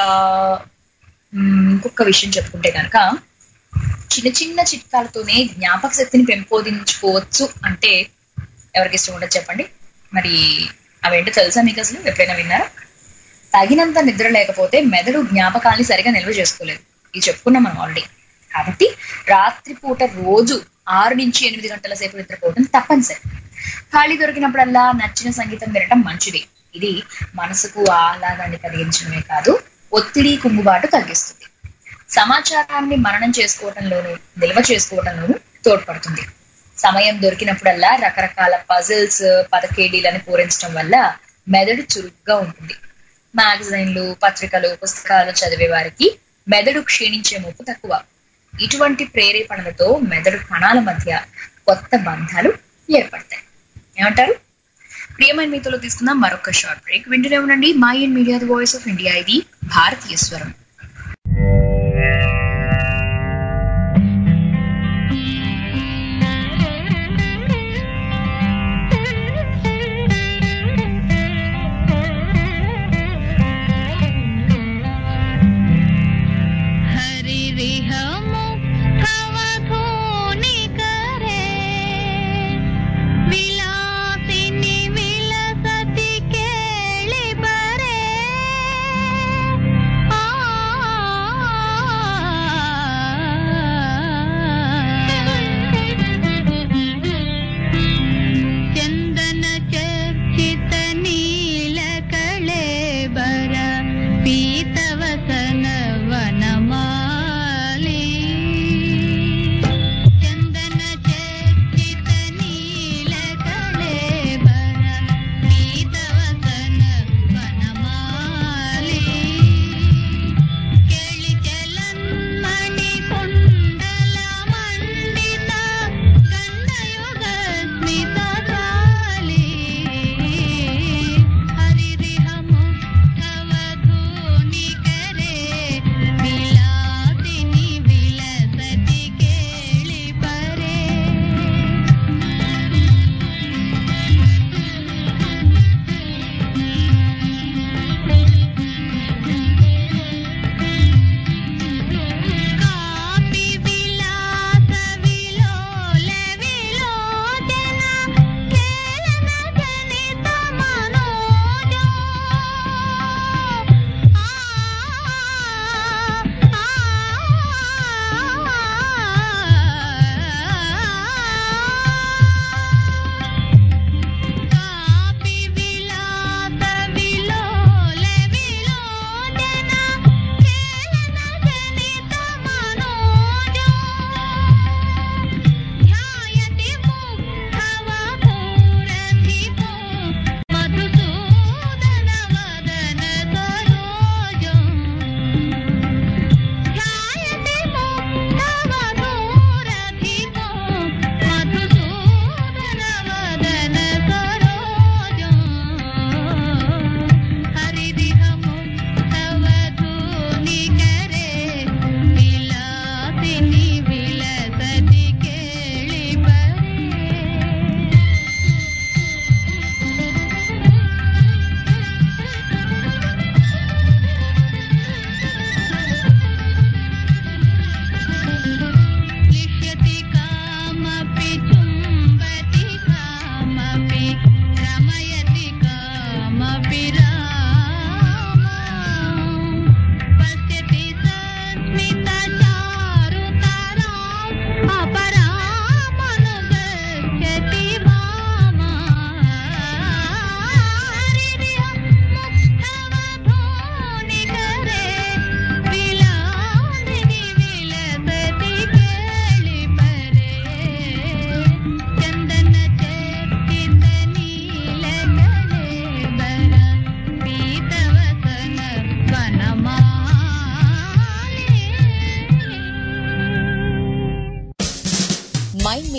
మ్, ఇంకొక విషయం చెప్పుకుంటే కనుక చిన్న చిన్న చిట్కాలతోనే జ్ఞాపక శక్తిని పెంపొందించుకోవచ్చు అంటే ఎవరికి ఇష్టం ఉండదు చెప్పండి మరి అవేంటో తెలుసా మీకు అసలు ఎప్పుడైనా విన్నారా తగినంత నిద్ర లేకపోతే మెదడు జ్ఞాపకాల్ని సరిగా నిల్వ చేసుకోలేదు ఇది చెప్పుకున్నాం మనం ఆల్రెడీ కాబట్టి రాత్రిపూట రోజు ఆరు నుంచి ఎనిమిది గంటల సేపు నిద్రపోవడం తప్పనిసరి ఖాళీ దొరికినప్పుడల్లా నచ్చిన సంగీతం వినడం మంచిది ఇది మనసుకు ఆహ్లాదాన్ని కలిగించడమే కాదు ఒత్తిడి కుంగుబాటు తగ్గిస్తుంది సమాచారాన్ని మననం చేసుకోవటంలోనూ నిల్వ చేసుకోవటంలోనూ తోడ్పడుతుంది సమయం దొరికినప్పుడల్లా రకరకాల పజిల్స్ పదకేడీలను పూరించడం వల్ల మెదడు చురుగ్గా ఉంటుంది మ్యాగజైన్లు పత్రికలు పుస్తకాలు చదివే వారికి మెదడు క్షీణించే ముప్పు తక్కువ ఇటువంటి ప్రేరేపణలతో మెదడు కణాల మధ్య కొత్త బంధాలు ఏర్పడతాయి ఏమంటారు ప్రియమైన మీతో తీసుకుందాం మరొక షార్ట్ బ్రేక్ వింటూనే ఉండండి mind media the voice of India ఇది భారతీయ స్వరం ಹರಿರಿಹಮು ಕವಧೂನಿ ಕರೆ ವಿಲಾಸಿನಿ ವಿಲಸತಿ ಕೇಳಿ ಬರೆ ಆ ಚಂದನ ಚರ್ಚಿತ ನೀಲ ಕಳೆ ಬರ ಪೀತವಸನ ವನಮಾಲಿ ಚಂದನ ಚರ್ಚಿತ ನೀಲ ಕಳೆ ಬರ ಪೀತವಸನ ವನಮಾಲಿ ಕೇಳಿ ಚಲನ್ಮಣಿ ಕುಂಡಲ ಮಂಡಿತ ಗಂಡಯುಗ ಸ್ಮಿತ ಜಾಲಿ ಹರಿರಿಹಮು ಕವಧೂನಿ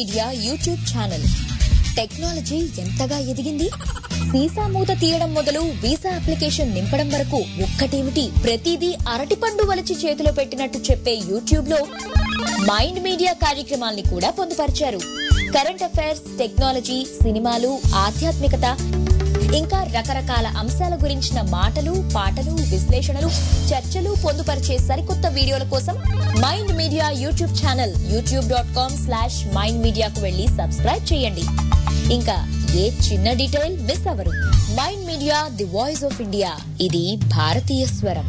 మీడియా యూట్యూబ్ ఛానల్ టెక్నాలజీ ఎంతగా ఎదిగింది వీసా మూత తీయడం మొదలు వీసా అప్లికేషన్ నింపడం వరకు ఒక్కటేమిటి ప్రతిదీ అరటిపండు వలచి చేతిలో పెట్టినట్టు చెప్పే యూట్యూబ్ లో మైండ్ మీడియా కార్యక్రమాల్ని కూడా పొందుపరిచారు కరెంట్ అఫైర్స్ టెక్నాలజీ సినిమాలు ఆధ్యాత్మికత ఇంకా రకరకాల అంశాల గురించిన మాటలు పాటలు విశ్లేషణలు చర్చలు పొందుపరిచే సరికొత్త వీడియోల కోసం mind media YouTube channel YouTube dot com slash mind మీడియాకు వెళ్లి సబ్స్క్రైబ్ చేయండి ఇంకా ఏ చిన్న డీటెయిల్ మిస్ అవరు mind media the voice of India ఇది భారతీయ స్వరం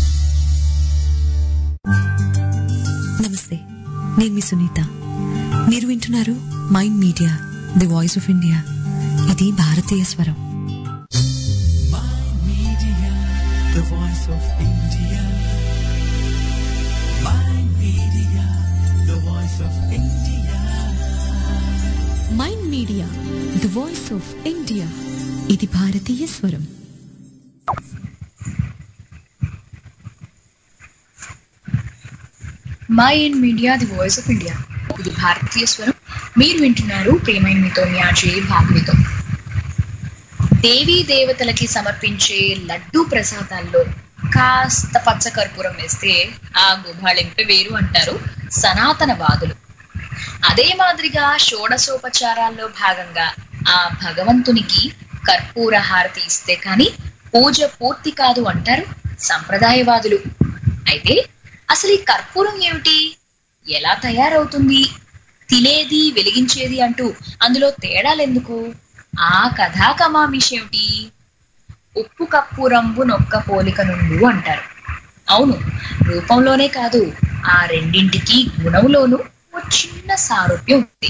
నమస్తే నేను మీ సునీత మీరు వింటున్నారు mind media the voice of India ఇది భారతీయ స్వరం the voice of India. My media, the voice of India. Mind media the voice of India ఇది భారతీయ స్వరం mind media the voice of India ఇది భారతీయ స్వరం మీరు వింటున్నారు ప్రియమైన మీతో మీ ఆర్జే భాగవితో దేవీ దేవతలకి సమర్పించే లడ్డూ ప్రసాదాల్లో కాస్త పచ్చ కర్పూరం వేస్తే ఆ గుబాళింపే వేరు అంటారు సనాతనవాదులు అదే మాదిరిగా షోడశోపచారాల్లో భాగంగా ఆ భగవంతునికి కర్పూర హారతి ఇస్తే కాని పూజ పూర్తి కాదు అంటారు సంప్రదాయవాదులు అయితే అసలు ఈ కర్పూరం ఏమిటి ఎలా తయారవుతుంది తినేది వెలిగించేది అంటూ అందులో తేడాలెందుకు ఆ కథా కమామిష్ ఏమిటి ఉప్పు కప్పురంబు నొక్క పోలిక నుండు అంటారు అవును రూపంలోనే కాదు ఆ రెండింటికి గుణంలోనూ ఓ చిన్న సారూప్యం ఉంది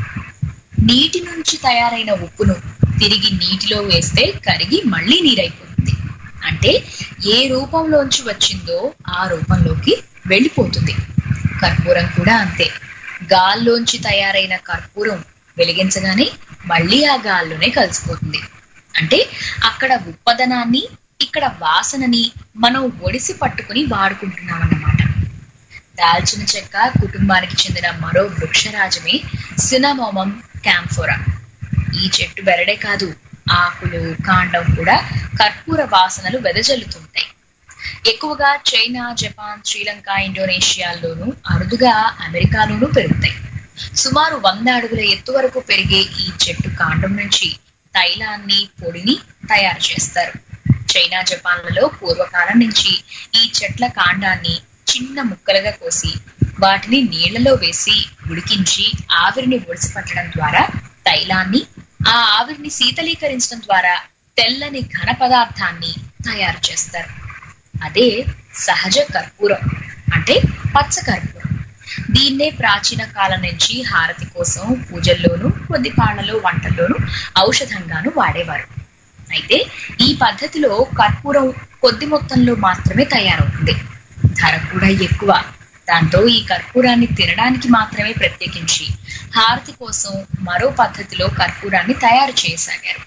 నీటి నుంచి తయారైన ఉప్పును తిరిగి నీటిలో వేస్తే కరిగి మళ్ళీ నీరైపోతుంది అంటే ఏ రూపంలోంచి వచ్చిందో ఆ రూపంలోకి వెళ్ళిపోతుంది కర్పూరం కూడా అంతే గాల్లోంచి తయారైన కర్పూరం వెలిగించగానే మళ్ళీ ఆ గాల్లోనే కలిసిపోతుంది అంటే అక్కడ ఉప్పదనాన్ని ఇక్కడ వాసనని మనం ఒడిసి పట్టుకుని వాడుకుంటున్నాం అన్నమాట దాల్చిన చెక్క కుటుంబానికి చెందిన మరో వృక్షరాజమే సినమోమం క్యాంఫోరా ఈ చెట్టు బెరడే కాదు ఆకులు కాండం కూడా కర్పూర వాసనలు వెదజల్లుతుంటాయి ఎక్కువగా చైనా జపాన్ శ్రీలంక ఇండోనేషియాల్లోనూ అరుదుగా అమెరికాలోనూ పెరుగుతాయి సుమారు వంద అడుగుల ఎత్తు వరకు పెరిగే ఈ చెట్టు కాండం నుంచి తైలాన్ని పొడిని తయారు చేస్తారు చైనా జపాన్లలో పూర్వకాలం నుంచి ఈ చెట్ల కాండాన్ని చిన్న ముక్కలుగా కోసి వాటిని నీళ్లలో వేసి ఉడికించి ఆవిరిని ఒడిసిపట్టడం ద్వారా తైలాన్ని ఆ ఆవిరిని శీతలీకరించడం ద్వారా తెల్లని ఘన పదార్థాన్ని తయారు చేస్తారు అదే సహజ కర్పూరం అంటే పచ్చ కర్పూరం దీన్నే ప్రాచీన కాలం నుంచి హారతి కోసం పూజల్లోనూ కొద్ది పాళ్లలో వంటల్లోనూ ఔషధంగాను వాడేవారు అయితే ఈ పద్ధతిలో కర్పూరం కొద్ది మొత్తంలో మాత్రమే తయారవుతుంది ధర కూడా ఎక్కువ దాంతో ఈ కర్పూరాన్ని తినడానికి మాత్రమే ప్రత్యేకించి హారతి కోసం మరో పద్ధతిలో కర్పూరాన్ని తయారు చేయసాగారు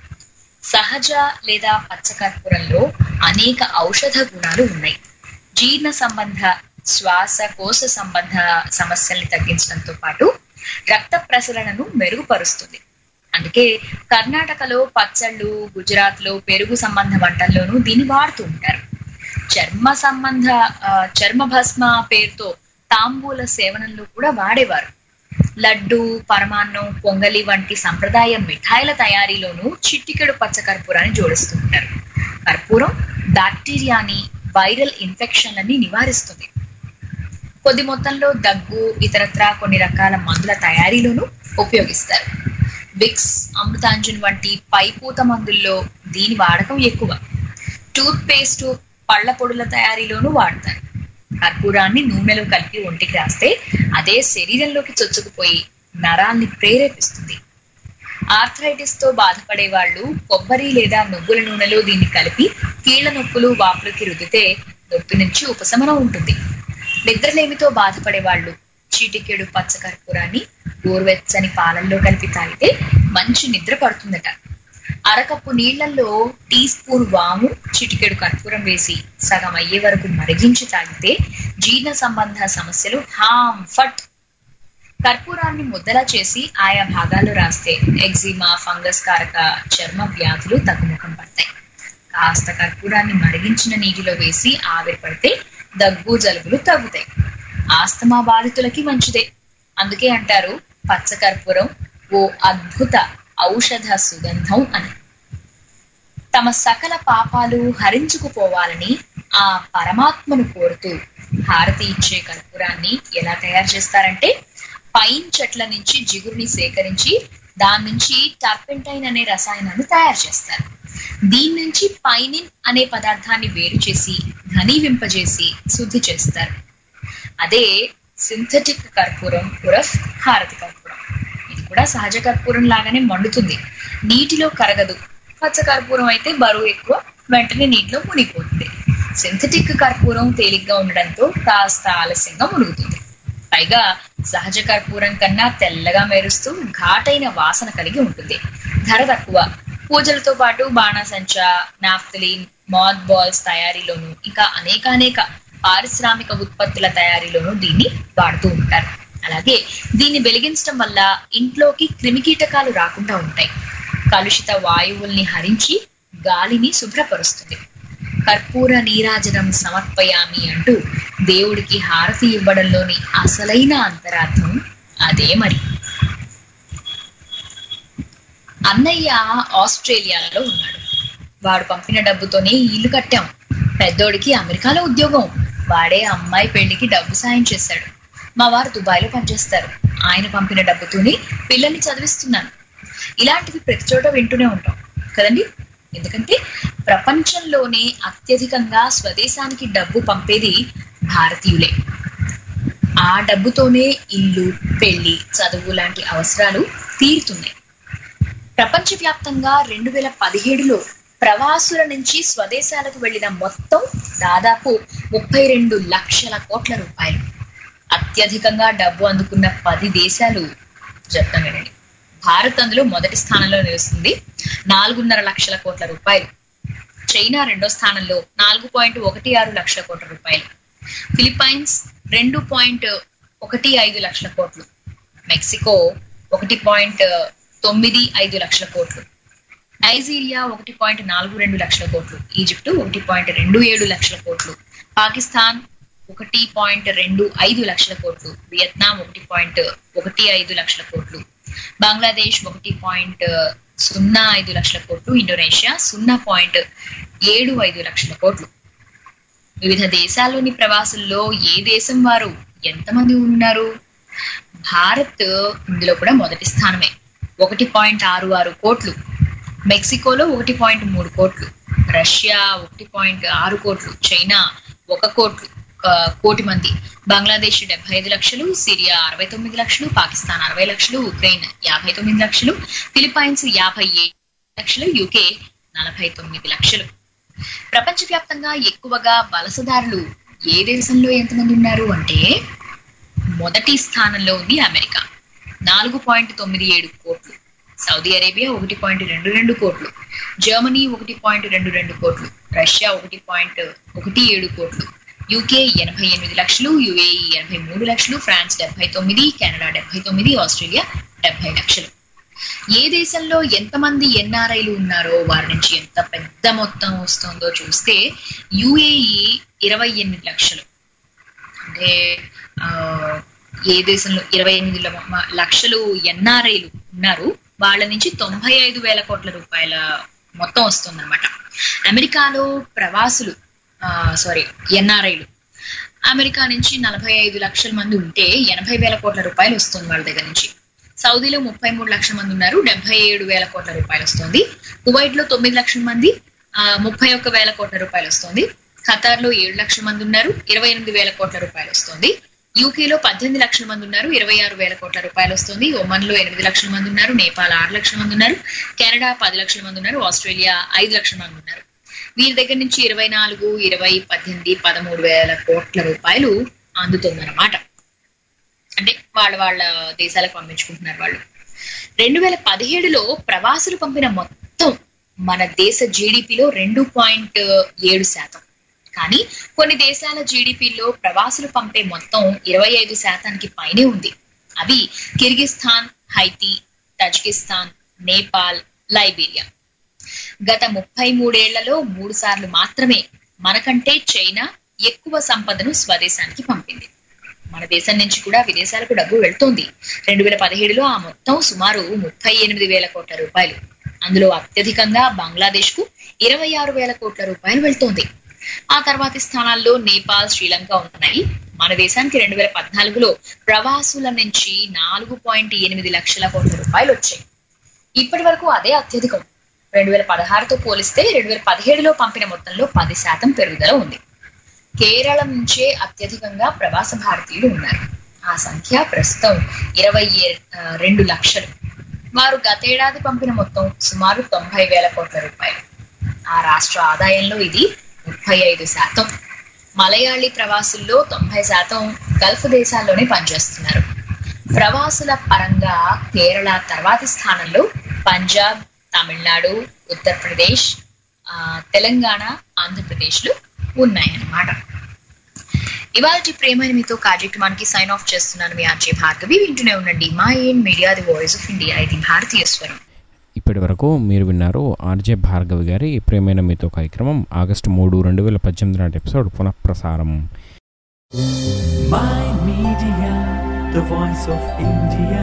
సహజ లేదా పచ్చ కర్పూరంలో అనేక ఔషధ గుణాలు ఉన్నాయి జీర్ణ సంబంధ శ్వాసకోశ సంబంధ సమస్యల్ని తగ్గించడంతో పాటు రక్త ప్రసరణను మెరుగుపరుస్తుంది అందుకే కర్ణాటకలో పచ్చళ్ళు గుజరాత్ లో పెరుగు సంబంధ వంటల్లోనూ దీన్ని వాడుతూ ఉంటారు చర్మ సంబంధ ఆ, చర్మ భస్మ పేరుతో తాంబూల సేవనంలో కూడా వాడేవారు లడ్డు పరమాన్నం పొంగలి వంటి సంప్రదాయ మిఠాయిల తయారీలోనూ చిట్టికెడు పచ్చ కర్పూరాన్ని జోడిస్తూ ఉంటారు కర్పూరం బ్యాక్టీరియాని వైరల్ ఇన్ఫెక్షన్లని నివారిస్తుంది కొద్ది మొత్తంలో దగ్గు ఇతరత్రా కొన్ని రకాల మందుల తయారీలోనూ ఉపయోగిస్తారు విక్స్ అమృతాంజన్ వంటి పైపూత మందుల్లో దీని వాడకం ఎక్కువ టూత్ పేస్ట్ పళ్ళ పొడుల తయారీలోనూ వాడతారు కర్పూరాన్ని నూనెలో కలిపి ఒంటికి రాస్తే అదే శరీరంలోకి చొచ్చుకుపోయి నరాల్ని ప్రేరేపిస్తుంది ఆర్థరైటిస్ తో బాధపడే వాళ్ళు కొబ్బరి లేదా నువ్వుల నూనెలో దీన్ని కలిపి కీళ్ల నొప్పులు వాపులకి రుద్దితే నొప్పి నుంచి ఉపశమనం ఉంటుంది నిద్రలేమితో బాధపడే వాళ్ళు చీటికెడు పచ్చ కర్పూరాన్ని గోరువెచ్చని పాలల్లో కలిపి తాగితే మంచి నిద్ర పడుతుందట అరకప్పు నీళ్లలో టీ స్పూన్ వాము చిటికెడు కర్పూరం వేసి సగం అయ్యే వరకు మరిగించి తాగితే జీర్ణ సంబంధ సమస్యలు హామ్ ఫట్ కర్పూరాన్ని ముద్దలా చేసి ఆయా భాగాల్లో రాస్తే ఎగ్జిమా ఫంగస్ కారక చర్మ వ్యాధులు తగ్గుముఖం పడతాయి కాస్త కర్పూరాన్ని మరిగించిన నీటిలో వేసి ఆవిరి పడితే దగ్గు జలుబులు తగ్గుతాయి ఆస్తమా బాధితులకి మంచిదే అందుకే అంటారు పచ్చ కర్పూరం ఓ అద్భుత ఔషధ సుగంధం అని తమ సకల పాపాలు హరించుకుపోవాలని ఆ పరమాత్మను కోరుతూ హారతి ఇచ్చే కర్పూరాన్ని ఎలా తయారు చేస్తారంటే పైన్ చెట్ల నుంచి జిగురుని సేకరించి దాని నుంచి టర్పెంటైన్ అనే రసాయనాన్ని తయారు చేస్తారు దీని నుంచి పైనిన్ అనే పదార్థాన్ని వేరు చేసి ఘనీవింపజేసి శుద్ధి చేస్తారు అదే సింథటిక్ కర్పూరం ఉరఫ్ హారతి కర్పూరం ఇది కూడా సహజ కర్పూరం లాగానే మండుతుంది నీటిలో కరగదు పచ్చ కర్పూరం అయితే బరువు ఎక్కువ వెంటనే నీటిలో మునిగిపోతుంది సింథటిక్ కర్పూరం తేలిగ్గా ఉండడంతో కాస్త ఆలస్యంగా మునుగుతుంది పైగా సహజ కర్పూరం కన్నా తెల్లగా మెరుస్తూ ఘాటైన వాసన కలిగి ఉంటుంది ధర తక్కువ పూజలతో పాటు బాణాసంచా నాఫ్తలిన్ మాత్ బాల్స్ తయారీలోను ఇంకా అనేకానేక పారిశ్రామిక ఉత్పత్తుల తయారీలోను దీన్ని వాడుతూ ఉంటారు అలాగే దీన్ని వెలిగించడం వల్ల ఇంట్లోకి క్రిమికీటకాలు రాకుండా ఉంటాయి కలుషిత వాయువుల్ని హరించి గాలిని శుభ్రపరుస్తుంది కర్పూర నీరాజనం సమర్పయామి అంటూ దేవుడికి హారతి ఇవ్వడంలోని అసలైన అంతరార్థం అదే మరి అన్నయ్య ఆస్ట్రేలియాలో ఉన్నాడు వాడు పంపిన డబ్బుతోనే ఇల్లు కట్టాం పెద్దోడికి అమెరికాలో ఉద్యోగం వాడే అమ్మాయి పెళ్లికి డబ్బు సాయం చేశాడు మా వారు దుబాయ్లో పనిచేస్తారు ఆయన పంపిన డబ్బుతోనే పిల్లల్ని చదివిస్తున్నాను ఇలాంటివి ప్రతి చోట వింటూనే ఉంటాం కదండి ఎందుకంటే ప్రపంచంలోనే అత్యధికంగా స్వదేశానికి డబ్బు పంపేది భారతీయులే ఆ డబ్బుతోనే ఇల్లు పెళ్లి చదువు లాంటి అవసరాలు తీరుతున్నాయి ప్రపంచవ్యాప్తంగా రెండు వేల పదిహేడులో ప్రవాసుల నుంచి స్వదేశాలకు వెళ్ళిన మొత్తం దాదాపు ముప్పై రెండు లక్షల కోట్ల రూపాయలు అత్యధికంగా డబ్బు అందుకున్న పది దేశాలు చెప్తాం వినండి భారత్ అందులో మొదటి స్థానంలో నిలుస్తుంది నాలుగున్నర లక్షల కోట్ల రూపాయలు చైనా రెండో స్థానంలో నాలుగు పాయింట్ ఒకటి ఆరు లక్షల కోట్ల రూపాయలు ఫిలిప్పైన్స్ రెండు పాయింట్ ఒకటి ఐదు లక్షల కోట్లు మెక్సికో ఒకటి పాయింట్ తొమ్మిది ఐదు లక్షల కోట్లు నైజీరియా ఒకటి పాయింట్ నాలుగు రెండు లక్షల కోట్లు ఈజిప్టు ఒకటి పాయింట్ రెండు ఏడు లక్షల కోట్లు పాకిస్తాన్ ఒకటి పాయింట్ రెండు ఐదు లక్షల కోట్లు వియత్నాం ఒకటి పాయింట్ ఒకటి ఐదు లక్షల కోట్లు బంగ్లాదేశ్ ఒకటి పాయింట్ సున్నా ఐదు లక్షల కోట్లు ఇండోనేషియా సున్నా పాయింట్ ఏడు ఐదు లక్షల కోట్లు వివిధ దేశాల్లోని ప్రవాసుల్లో ఏ దేశం వారు ఎంతమంది ఉన్నారు భారత్ ఇందులో కూడా మొదటి స్థానమే ఒకటి పాయింట్ ఆరు ఆరు కోట్లు మెక్సికోలో ఒకటి పాయింట్ మూడు కోట్లు రష్యా ఒకటి పాయింట్ ఆరు కోట్లు చైనా ఒక కోట్లు ఒక కోటి మంది బంగ్లాదేశ్ డెబ్బై ఐదు లక్షలు సిరియా అరవై తొమ్మిది లక్షలు పాకిస్తాన్ అరవై లక్షలు ఉక్రెయిన్ యాభై తొమ్మిది లక్షలు ఫిలిప్పైన్స్ యాభై ఏడు లక్షలు యూకే నలభై తొమ్మిది లక్షలు ప్రపంచవ్యాప్తంగా ఎక్కువగా వలసదారులు ఏ దేశంలో ఎంతమంది ఉన్నారు అంటే మొదటి స్థానంలో ఉంది అమెరికా నాలుగు పాయింట్ తొమ్మిది ఏడు కోట్లు సౌదీ అరేబియా ఒకటి పాయింట్ రెండు రెండు కోట్లు జర్మనీ ఒకటి పాయింట్ రెండు రెండు కోట్లు రష్యా ఒకటి పాయింట్ ఒకటి ఏడు కోట్లు యూకే ఎనభై ఎనిమిది లక్షలు యుఏఈ ఎనభై మూడు లక్షలు ఫ్రాన్స్ డెబ్బై తొమ్మిది కెనడా డెబ్బై తొమ్మిది ఆస్ట్రేలియా డెబ్బై లక్షలు ఏ దేశంలో ఎంతమంది ఎన్ఆర్ఐలు ఉన్నారో వారి నుంచి ఎంత పెద్ద మొత్తం వస్తుందో చూస్తే యుఏఈ ఇరవై ఎనిమిది లక్షలు అంటే ఆ, ఏ దేశంలో ఇరవై ఎనిమిది ల- మ- లక్షలు ఎన్ఆర్ఐలు ఉన్నారు వాళ్ళ నుంచి తొంభై ఐదు వేల కోట్ల రూపాయల మొత్తం వస్తుందన్నమాట అమెరికాలో ప్రవాసులు సారీ ఎన్ఆర్ఐలు అమెరికా నుంచి నలభై ఐదు లక్షల మంది ఉంటే ఎనభై వేల కోట్ల రూపాయలు వస్తుంది వాళ్ళ దగ్గర నుంచి సౌదీలో ముప్పై మూడు లక్షల మంది ఉన్నారు డెబ్బై ఏడు వేల కోట్ల రూపాయలు వస్తుంది కువైట్ లో తొమ్మిది లక్షల మంది ఆ, ముప్పై ఒక్క వేల కోట్ల రూపాయలు వస్తుంది ఖతార్ లో ఏడు లక్షల మంది ఉన్నారు ఇరవై ఎనిమిది వేల కోట్ల రూపాయలు వస్తుంది యూకేలో పద్దెనిమిది లక్షల మంది ఉన్నారు ఇరవై ఆరు వేల కోట్ల రూపాయలు వస్తుంది ఒమన్ లో ఎనిమిది లక్షల మంది ఉన్నారు నేపాల్ ఆరు లక్షల మంది ఉన్నారు కెనడా పది లక్షల మంది ఉన్నారు ఆస్ట్రేలియా ఐదు లక్షల మంది ఉన్నారు వీరి దగ్గర నుంచి ఇరవై నాలుగు ఇరవై పద్దెనిమిది పదమూడు వేల కోట్ల రూపాయలు అందుతుందన్నమాట అంటే వాళ్ళ వాళ్ళ దేశాలకు పంపించుకుంటున్నారు వాళ్ళు రెండు వేల పదిహేడులో ప్రవాసులు పంపిన మొత్తం మన దేశ జీడిపిలో రెండు పాయింట్ ఏడు శాతం కానీ కొన్ని దేశాల జీడిపిలో ప్రవాసులు పంపే మొత్తం ఇరవై ఐదు శాతానికి పైనే ఉంది అవి Kyrgyzstan Haiti Tajikistan Nepal Liberia గత ముప్పై మూడేళ్లలో మూడు సార్లు మాత్రమే మనకంటే చైనా ఎక్కువ సంపదను స్వదేశానికి పంపింది మన దేశం నుంచి కూడా విదేశాలకు డబ్బు వెళ్తోంది రెండు వేల పదిహేడులో ఆ మొత్తం సుమారు ముప్పై ఎనిమిది వేల కోట్ల రూపాయలు అందులో అత్యధికంగా బంగ్లాదేశ్ కు ఇరవై ఆరు వేల కోట్ల రూపాయలు వెళ్తోంది ఆ తర్వాతి స్థానాల్లో నేపాల్ శ్రీలంక ఉన్నాయి మన దేశానికి రెండు వేల పద్నాలుగులో ప్రవాసుల నుంచి నాలుగు పాయింట్ ఎనిమిది లక్షల కోట్ల రూపాయలు వచ్చాయి ఇప్పటి వరకు అదే అత్యధికం రెండు వేల పదహారుతో పోలిస్తే రెండు వేల పదిహేడులో పంపిన మొత్తంలో పది శాతం పెరుగుదల ఉంది కేరళ నుంచే అత్యధికంగా ప్రవాస భారతీయులు ఉన్నారు ఆ సంఖ్య ప్రస్తుతం ఇరవై ఏ- ఆ, రెండు లక్షలు వారు గతేడాది పంపిన మొత్తం సుమారు తొంభై వేల కోట్ల రూపాయలు ఆ రాష్ట్ర ఆదాయంలో ఇది ముప్పై ఐదు శాతం మలయాళీ ప్రవాసుల్లో తొంభై శాతం గల్ఫ్ దేశాల్లోనే పనిచేస్తున్నారు ప్రవాసుల పరంగా కేరళ తర్వాతి స్థానంలో పంజాబ్ తమిళనాడు ఉత్తరప్రదేశ్ ఆ, తెలంగాణ ఆంధ్రప్రదేశ్లు ఉన్నాయన్నమాట ఇవాళ ప్రేమైన మీతో కార్యక్రమానికి సైన్ ఆఫ్ చేస్తున్నాను మీ ఆర్జే భార్గవి వింటూనే ఉండండి mind media the voice of India ఇది భారతీయ స్వరం ఇప్పటి వరకు మీరు విన్నారు ఆర్జే భార్గవి గారి ప్రేమైన మీతో కార్యక్రమం ఆగస్టు మూడు రెండు వేల పద్దెనిమిది నాటి ఎపిసోడ్ పునఃప్రసారం My Media, the voice of India.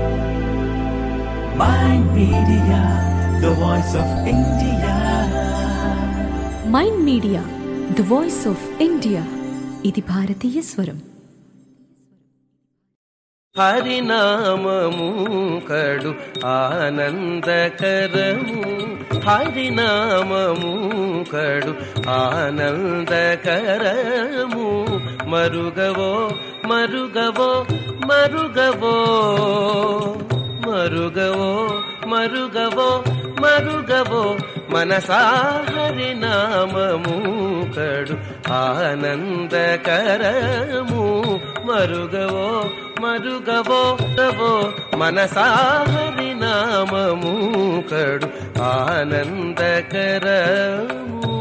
My Media, the voice of India. Mind media the voice of India ఇది భారతీయ స్వరం హరినామము కడు ఆనందకరము హరినామము కడు ఆనందకరము మరుగవో మరుగవో మరుగవో మరుగవో మరుగవో మరుగవో మనసా హరినామము కడు ఆనందకరము మరుగవో మరుగవో గవో మనసా హరినామము కడు ఆనందకరము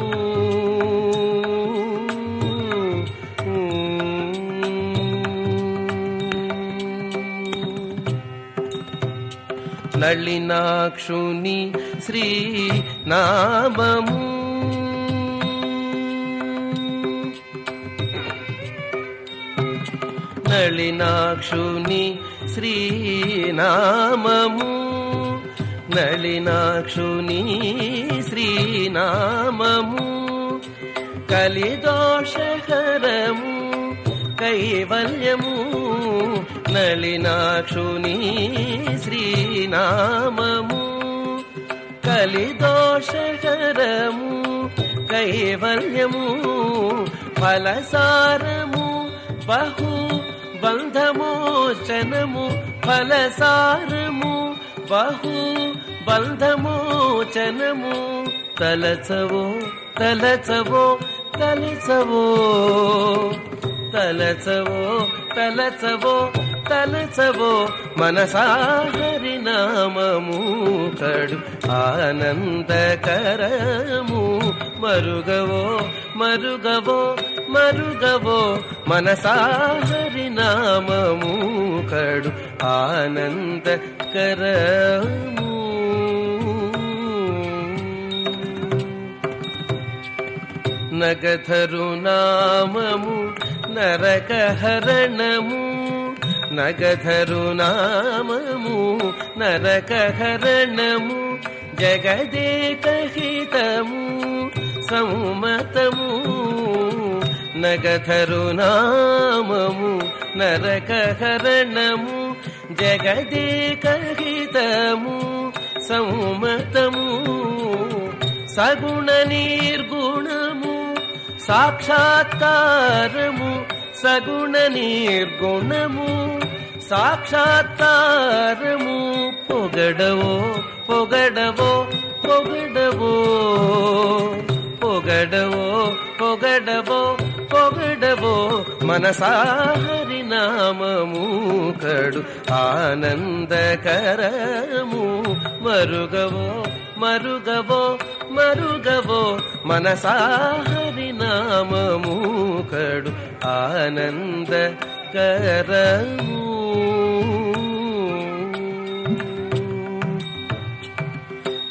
నళినాక్షుని శ్రీ నామము నళినాక్షుని శ్రీనామము నళినాక్షుని శ్రీనామము కలిదోషహరము కైవల్యము నళినాక్షుని శ్రీనామము కలిదోషకరము కైవల్యము ఫలసారము బహు బంధమోచనము ఫలసారము బహు బంధమోచనము తలచవో తలచవో తలచవో తలచవో తలచవో తలచవో మనసా హరినామము కడు ఆనందకరము మరుగవో మరుగవో మరుగవో మనసా హరినామము కడు ఆనందకరము నగధరు నామము నరకహరణము నగధరు నామము నరకహరణము జగదేకహితము సౌమతము నగధరు నామము నరకహరణము జగదేకహితము సౌమతము సగుణ నిర్గుణము సాక్షాత్కారము సగుణ నిర్గుణము సాక్షాత్కారము పొగడవో పొగడవో పొగడవో పొగడవో పొగడవో పొగడవో మనసా హరినామము కడు ఆనందకరము మరుగవో మరుగవో మరుగవో మనసా హరినామము కడు ఆనందకరము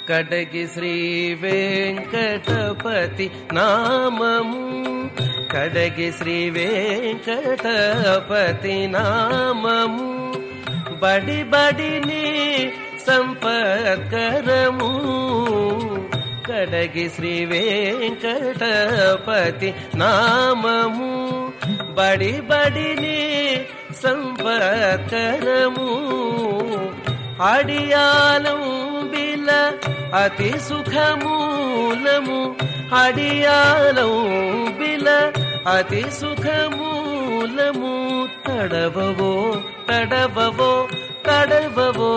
కడగి శ్రీ వెంకటపతి నామము కడగి శ్రీ వెంకటపతి నామము బడి బడిని సంపత్కరము కడగి శ్రీ వెంకటపతి నామము బడి బడిని సంపత్కరము అడియాలం బిల అతి సుఖమూలము అడియాలం బిల అతి సుఖమూలము తడవవో తడవవో తడవవో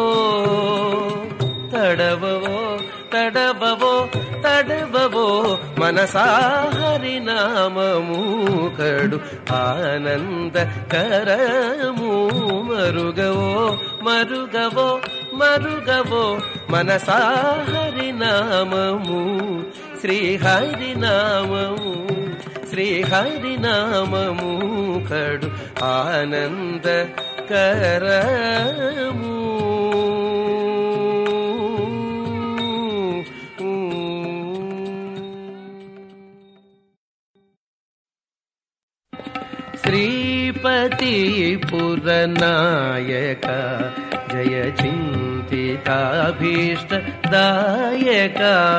తడవవో తడవవో తడవవో మనసాహరి నామము కడు ఆనంద కరము మరుగవో మరుగవో మరుగవో మనసాహరి నామము శ్రీహరి నామము శ్రీహరి నామము కడు ఆనంద కరము శ్రీపతి పురనాయక జయ చింతితాభీష్ట దాయక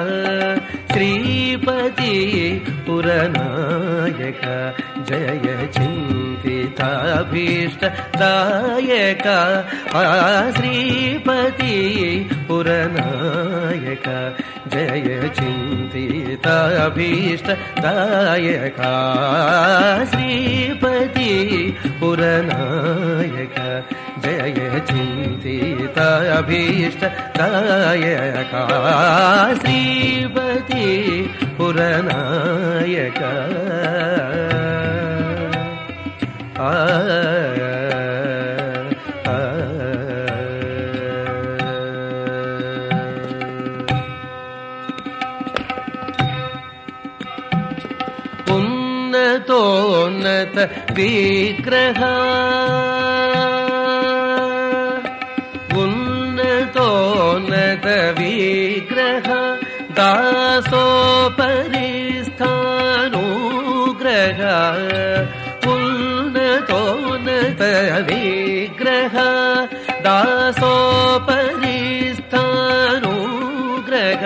శ్రీపతి పురనాయక జయ చింతితాభీష్ట దాయక ఆ శ్రీపతి పురనాయక జయ చింతితాభీష్ట దాయక శ్రీపతి పురనాయక జయ చింతితాభీష్ట దాయక శ్రీపతి పురనాయక ఆ ఆ ఉన్నతోన్నత విగ్రహ ఉన్నతోన్నత విగ్రహ దాసోపరిస్థానుగ్రహ ఉన్నతోన్నత విగ్రహ దాసోపరిస్థానుగ్రహ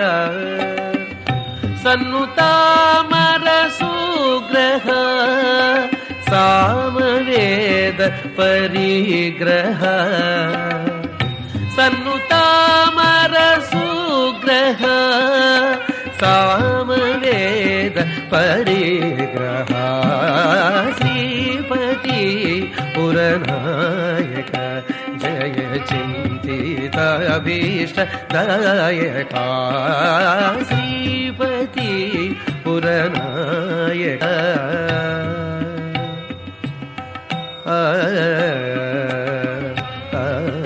సన్నుతామర సుగ్రహ సామవేద పరిగ్రహ సన్నుతామర సుగ్రహ సామవేద పరిగ్రహ శ్రీపతి పురనాయక జయ చింతిత అభీష్ట దాయక శ్రీపతి పురనాయక ఆ, ఆ,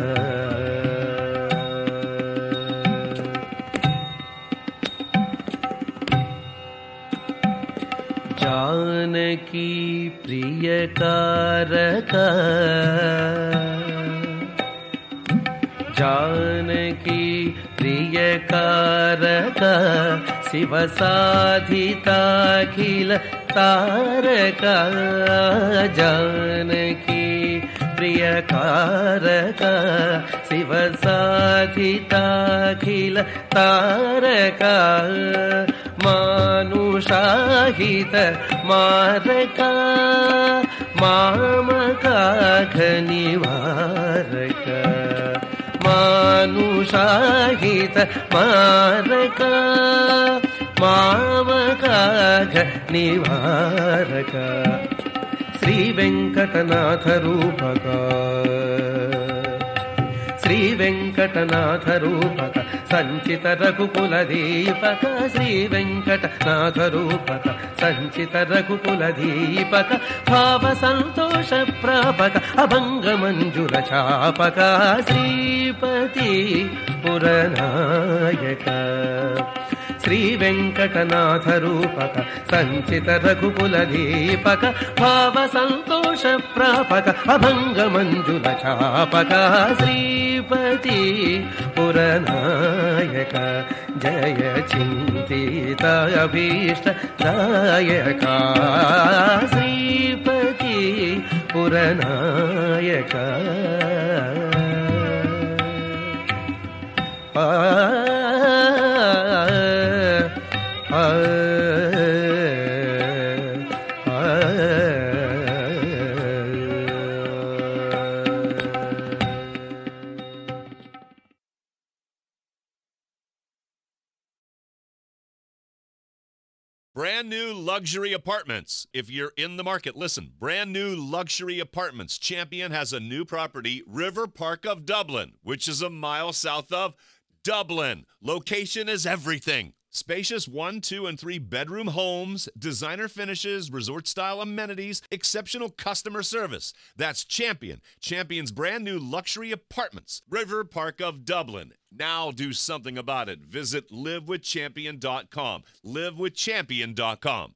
जानकी प्रियकारक जानकी प्रियकारक शिवसाधिताखिल तारक जानकी प्रियकारक शिवसाधिताखिल तारक मानुषाहित मारक मामकाघ निवारक मानुषाहित मारक मामकाघ निवारक श्रीवेङ्कटनाथ रूपक శ్రీవెంకటనాథ రూపక సంచిత రఘుకుల దీపక శ్రీవెంకటనాథ రూపక సంచిత రఘుకుల దీపక భావ సంతోష ప్రాపక అభంగ మంజుల చాపక శ్రీపతి పురనాయక శ్రీ వెంకటనాథ రూపక సంచిత రఘుకుల దీపక భావ సంతోష ప్రాపక అభంగ మంజుల చాపక శ్రీపతి పురనాయక జయ చింతిత అభీష్ట దాయక శ్రీపతి పురనాయక ఆ ఆ Brand new luxury apartments. If you're in the market, listen. Brand new luxury apartments. Champion has a new property, River Park of Dublin, which is a mile south of Dublin. Location is everything. Spacious one, two, and three bedroom homes, designer finishes, resort style amenities, exceptional customer service. That's Champion. Champion's brand new luxury apartments, River Park of Dublin. Now do something about it. Visit livewithchampion.com. Livewithchampion.com.